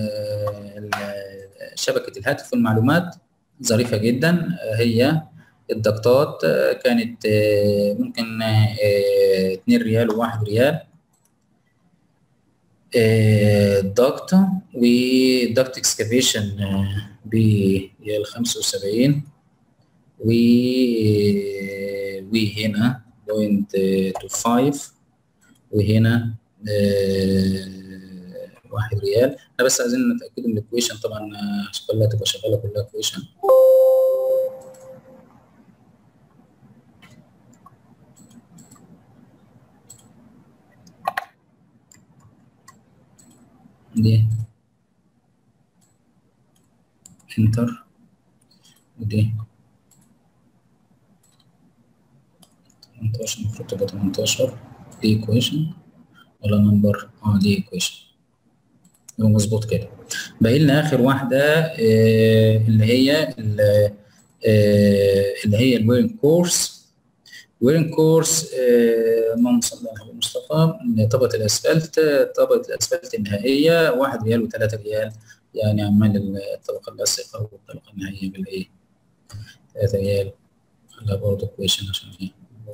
شبكة الهاتف والمعلومات ظريفة جدا هي الضغطات كانت ممكن 2 ريال و1 ريال الضغط والضغط اكسكافيشن بريال 75 و وهنا بوينت 25 وهنا واحد ريال احنا بس عايزين نتاكد من الاكويشن طبعا عشان كلها تبقى شغاله كلها اكويشن دي انتر ودي 18 المفروض تبقى 18 دي ايكويشن ولا نمبر اه دي ايكويشن هو مظبوط كده باقي لنا اخر واحده آه اللي هي آه اللي هي الويرنج كورس ويرنج كورس اللهم صل على مصطفى طبقه الاسفلت طبقه الاسفلت النهائيه 1 ريال و3 ريال يعني عمال الطبقه اللاصقه والطبقه النهائيه بالايه 3 ريال على برضه كويشن عشان ايه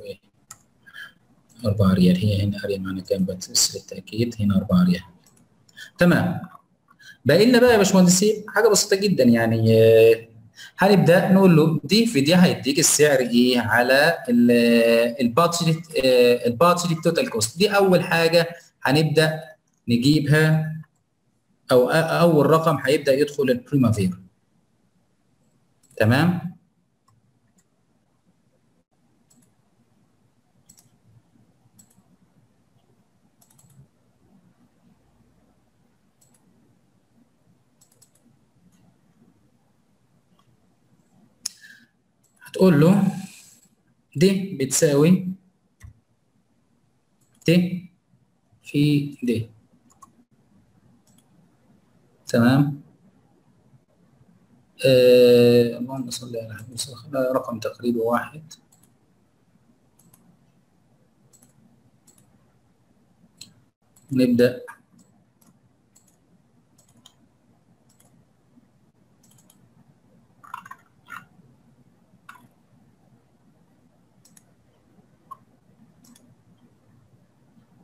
4 ريال هي هنا اريا معنى كام بس للتاكيد هنا 4 ريال تمام باقي لنا بقى يا باشمهندسين حاجه بسيطه جدا يعني هنبدا نقول له دي في دي هيديك السعر ايه على البادجت البادجت توتال كوست دي اول حاجه هنبدا نجيبها او اول رقم هيبدا يدخل البريمافير تمام هتقول له دي بتساوي ت في د تمام اللهم آه صل على محمد رقم تقريبي واحد نبدأ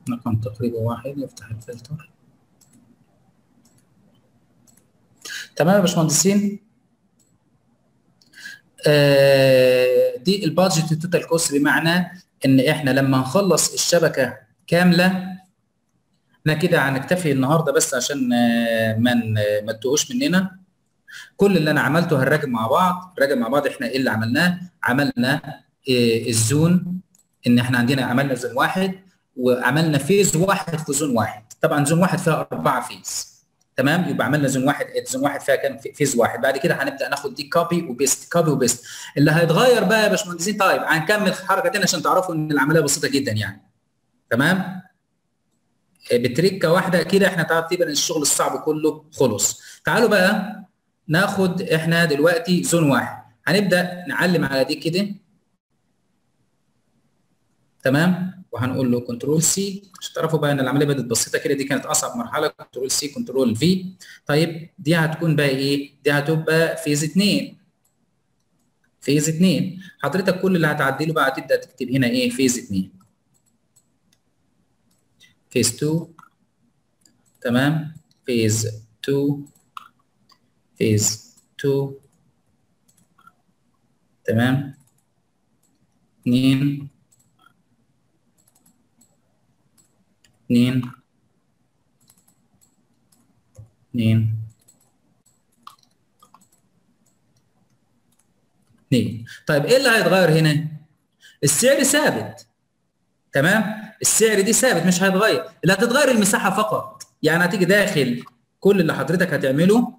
رقم تقريبا واحد يفتح الفلتر تمام يا باشمهندسين آه دي البادجت التوتال كوست بمعنى ان احنا لما نخلص الشبكه كامله احنا كده هنكتفي النهارده بس عشان آه ما ما تتوهوش مننا كل اللي انا عملته هنراجع مع بعض نراجع مع بعض احنا ايه اللي عملناه عملنا آه الزون ان احنا عندنا عملنا زون واحد وعملنا فيز واحد في زون واحد طبعا زون واحد فيها اربعه فيز تمام يبقى عملنا زون واحد زون واحد فيها كان فيز واحد بعد كده هنبدا ناخد دي كوبي وبيست كوبي وبيست اللي هيتغير بقى يا باشمهندسين طيب هنكمل حركه تانية عشان تعرفوا ان العمليه بسيطه جدا يعني تمام بتريكه واحده كده احنا تقريبا الشغل الصعب كله خلص تعالوا بقى ناخد احنا دلوقتي زون واحد هنبدا نعلم على دي كده تمام وهنقول له كنترول سي عشان تعرفوا بقى ان العمليه بدات بسيطه كده دي كانت اصعب مرحله كنترول سي كنترول في طيب دي هتكون بقى ايه؟ دي هتبقى فيز 2 فيز 2 حضرتك كل اللي هتعدله بقى هتبدا تكتب هنا ايه؟ فيز 2 فيز 2 تمام فيز 2 فيز 2 تمام 2 اثنين اثنين اثنين طيب ايه اللي هيتغير هنا؟ السعر ثابت تمام؟ السعر دي ثابت مش هيتغير اللي هتتغير المساحه فقط يعني هتيجي داخل كل اللي حضرتك هتعمله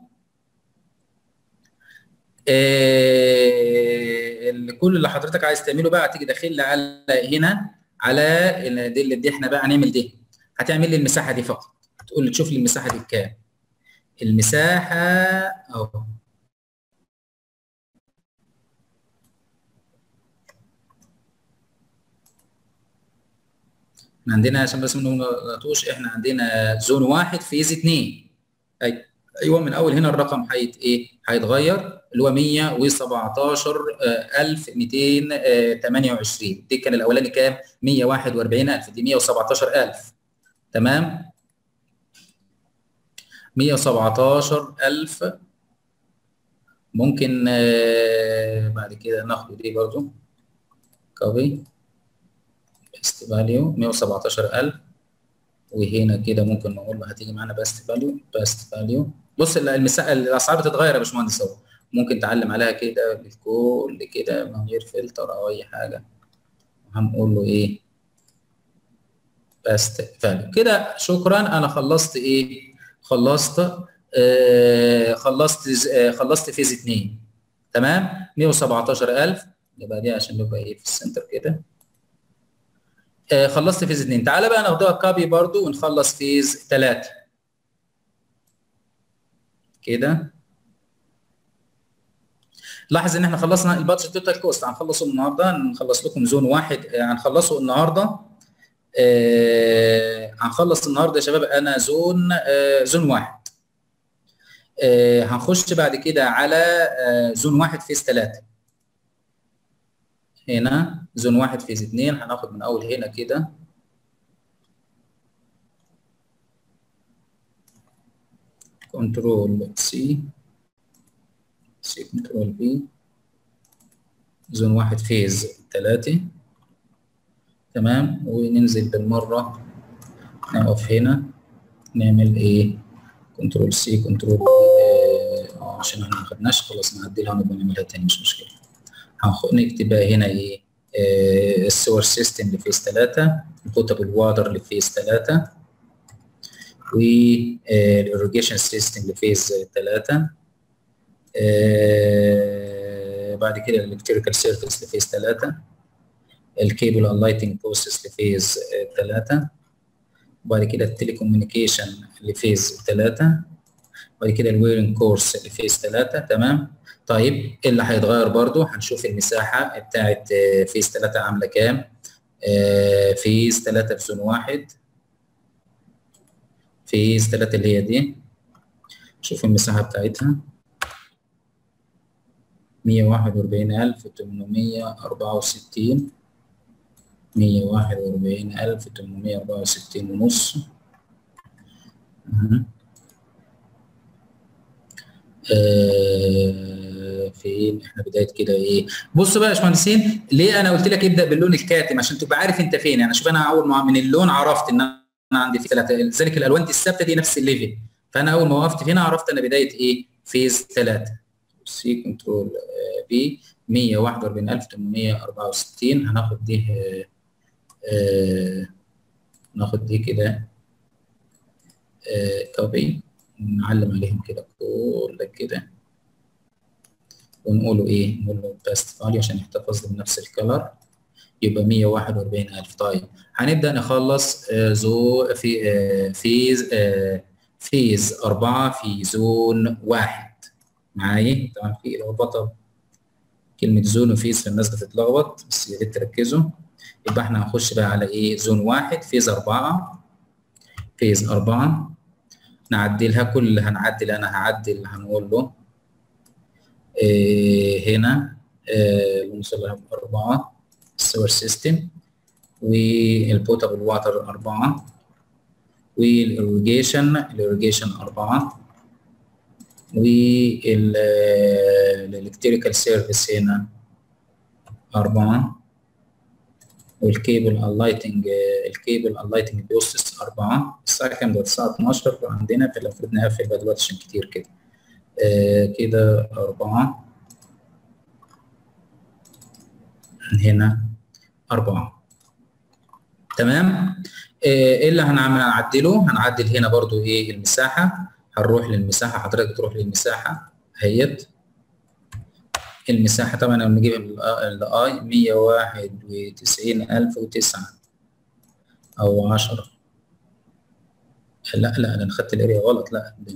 إيه كل اللي حضرتك عايز تعمله بقى هتيجي داخل على هنا على دي, دي احنا بقى هنعمل دي هتعمل لي المساحه دي فقط تقول لي تشوف لي المساحه دي بكام المساحه اهو احنا عندنا عشان بس ما نغلطوش احنا عندنا زون واحد فيز اثنين أي. ايوه من اول هنا الرقم هيت ايه هيتغير اللي هو 117228 دي كان الاولاني كام 141000 دي 117000 تمام 117000 ممكن آه بعد كده ناخد دي برضو كوبي بيست فاليو 117000 وهنا كده ممكن نقول هتيجي معانا بيست فاليو بيست فاليو بص المساحه الاسعار بتتغير يا باشمهندس اهو ممكن تعلم عليها كده بالكل كده من غير فلتر او اي حاجه هنقول له ايه بيست فاليو كده شكرا انا خلصت ايه خلصت آه خلصت آه خلصت فيز 2 تمام 117000 يبقى دي عشان نبقى ايه في السنتر كده آه خلصت فيز 2 تعالى بقى ناخدها كابي برضو ونخلص فيز 3 كده لاحظ ان احنا خلصنا البادجت توتال كوست هنخلصه النهارده هنخلص لكم زون واحد هنخلصه النهارده آه هنخلص النهارده يا شباب انا زون آه زون واحد آه هنخش بعد كده على آه زون واحد فيز ثلاثة هنا زون واحد فيز اثنين هناخد من اول هنا كده كنترول سي سي كنترول بي زون واحد فيز ثلاثة تمام وننزل بالمرة نقف هنا نعمل ايه كنترول سي كنترول اه عشان احنا ما خدناش خلاص نعدلها ونبقى نعملها تاني مش مشكلة نكتب بقى هنا ايه آه السور سيستم لفيز ثلاثة البوتابل واتر لفيز ثلاثة والإيريجيشن سيستم لفيز ثلاثة آه بعد كده الالكتريكال سيرفيس لفيز ثلاثة الكيبل انلايتنج بروسيس لفيز ثلاثة وبعد كده التليكوميونيكيشن لفيز ثلاثة وبعد كده الويرنج كورس لفيز ثلاثة تمام طيب ايه اللي هيتغير برضو هنشوف المساحة بتاعت فيز ثلاثة عاملة كام فيز ثلاثة في زون واحد فيز ثلاثة اللي هي دي شوف المساحة بتاعتها مية واحد وأربعين ألف تمنمية أربعة وستين 141864 ونص مهم. آه، فين احنا بدايه كده ايه بصوا بقى يا باشمهندسين ليه انا قلت لك ابدا باللون الكاتم عشان تبقى عارف انت فين يعني شوف انا اول ما من اللون عرفت ان انا عندي في ثلاثه لذلك الالوان دي الثابته دي نفس الليفل فانا اول ما وقفت هنا عرفت انا بدايه ايه فيز 3 سي كنترول بي 141864 هناخد دي آه، آه، ناخد دي كده كوبي نعلم عليهم كده كل كده ونقوله ايه نقول له باست فاليو عشان يحتفظ بنفس الكلر يبقى 141000 طيب هنبدا نخلص آه، زو في آه، فيز آه، فيز أربعة في زون واحد معايا طبعا في لخبطة كلمة زون وفيز فالناس بتتلخبط بس يا ريت تركزوا يبقى احنا هنخش بقى على ايه زون واحد فيز أربعة فيز أربعة نعدلها كل اللي هنعدل انا هعدل هنقول له إيه هنا اللهم صل على أربعة السور سيستم والبوتابل واتر أربعة والإريجيشن الإريجيشن أربعة والإلكتريكال سيرفيس هنا أربعة والكيبل اللايتنج الكيبل اللايتنج بيوستس أربعة الساعة كام دلوقتي؟ الساعة 12 عندنا فالمفروض نقفل بقى دلوقتي عشان كتير كده آه كده أربعة هنا أربعة تمام ايه اللي هنعمل هنعدله هنعدل هنا برضو ايه المساحه هنروح للمساحه حضرتك تروح للمساحه اهيت المساحه طبعا لما نجيب الاي 191009 او 10 لا لا انا خدت الاريا غلط لا ده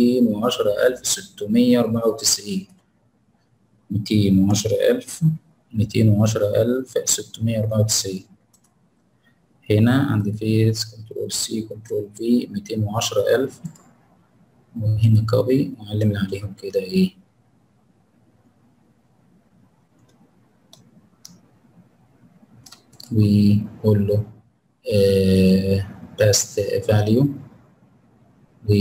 210694 210000 210694 هنا عندي فيس كنترول سي كنترول في 210000 وهنا كوبي وعلمنا عليهم كده ايه وقول له باست فاليو و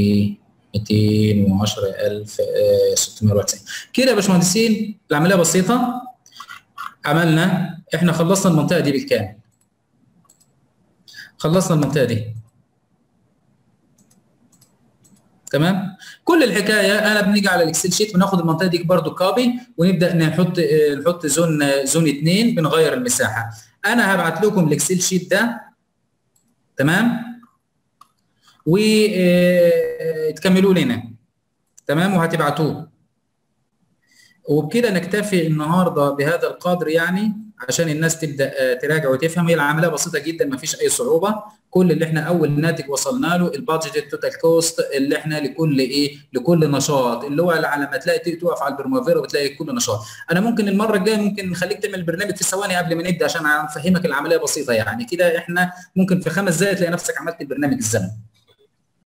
210694 كده يا باشمهندسين العمليه بسيطه عملنا احنا خلصنا المنطقه دي بالكامل خلصنا المنطقه دي تمام كل الحكايه انا بنيجي على الاكسل شيت وناخد المنطقه دي برضو كوبي ونبدا نحط نحط زون زون 2 بنغير المساحه انا هبعت لكم الاكسل شيت ده تمام وتكملوا لنا تمام وهتبعتوه وبكده نكتفي النهارده بهذا القدر يعني عشان الناس تبدا تراجع وتفهم هي العمليه بسيطه جدا ما فيش اي صعوبه كل اللي احنا اول ناتج وصلنا له البادجت التوتال كوست اللي احنا لكل ايه لكل نشاط اللي هو على ما تلاقي تقف على البرمافيرا وتلاقي كل نشاط انا ممكن المره الجايه ممكن نخليك تعمل البرنامج في ثواني قبل ما نبدا عشان افهمك العمليه بسيطه يعني كده احنا ممكن في خمس دقائق تلاقي نفسك عملت البرنامج الزمني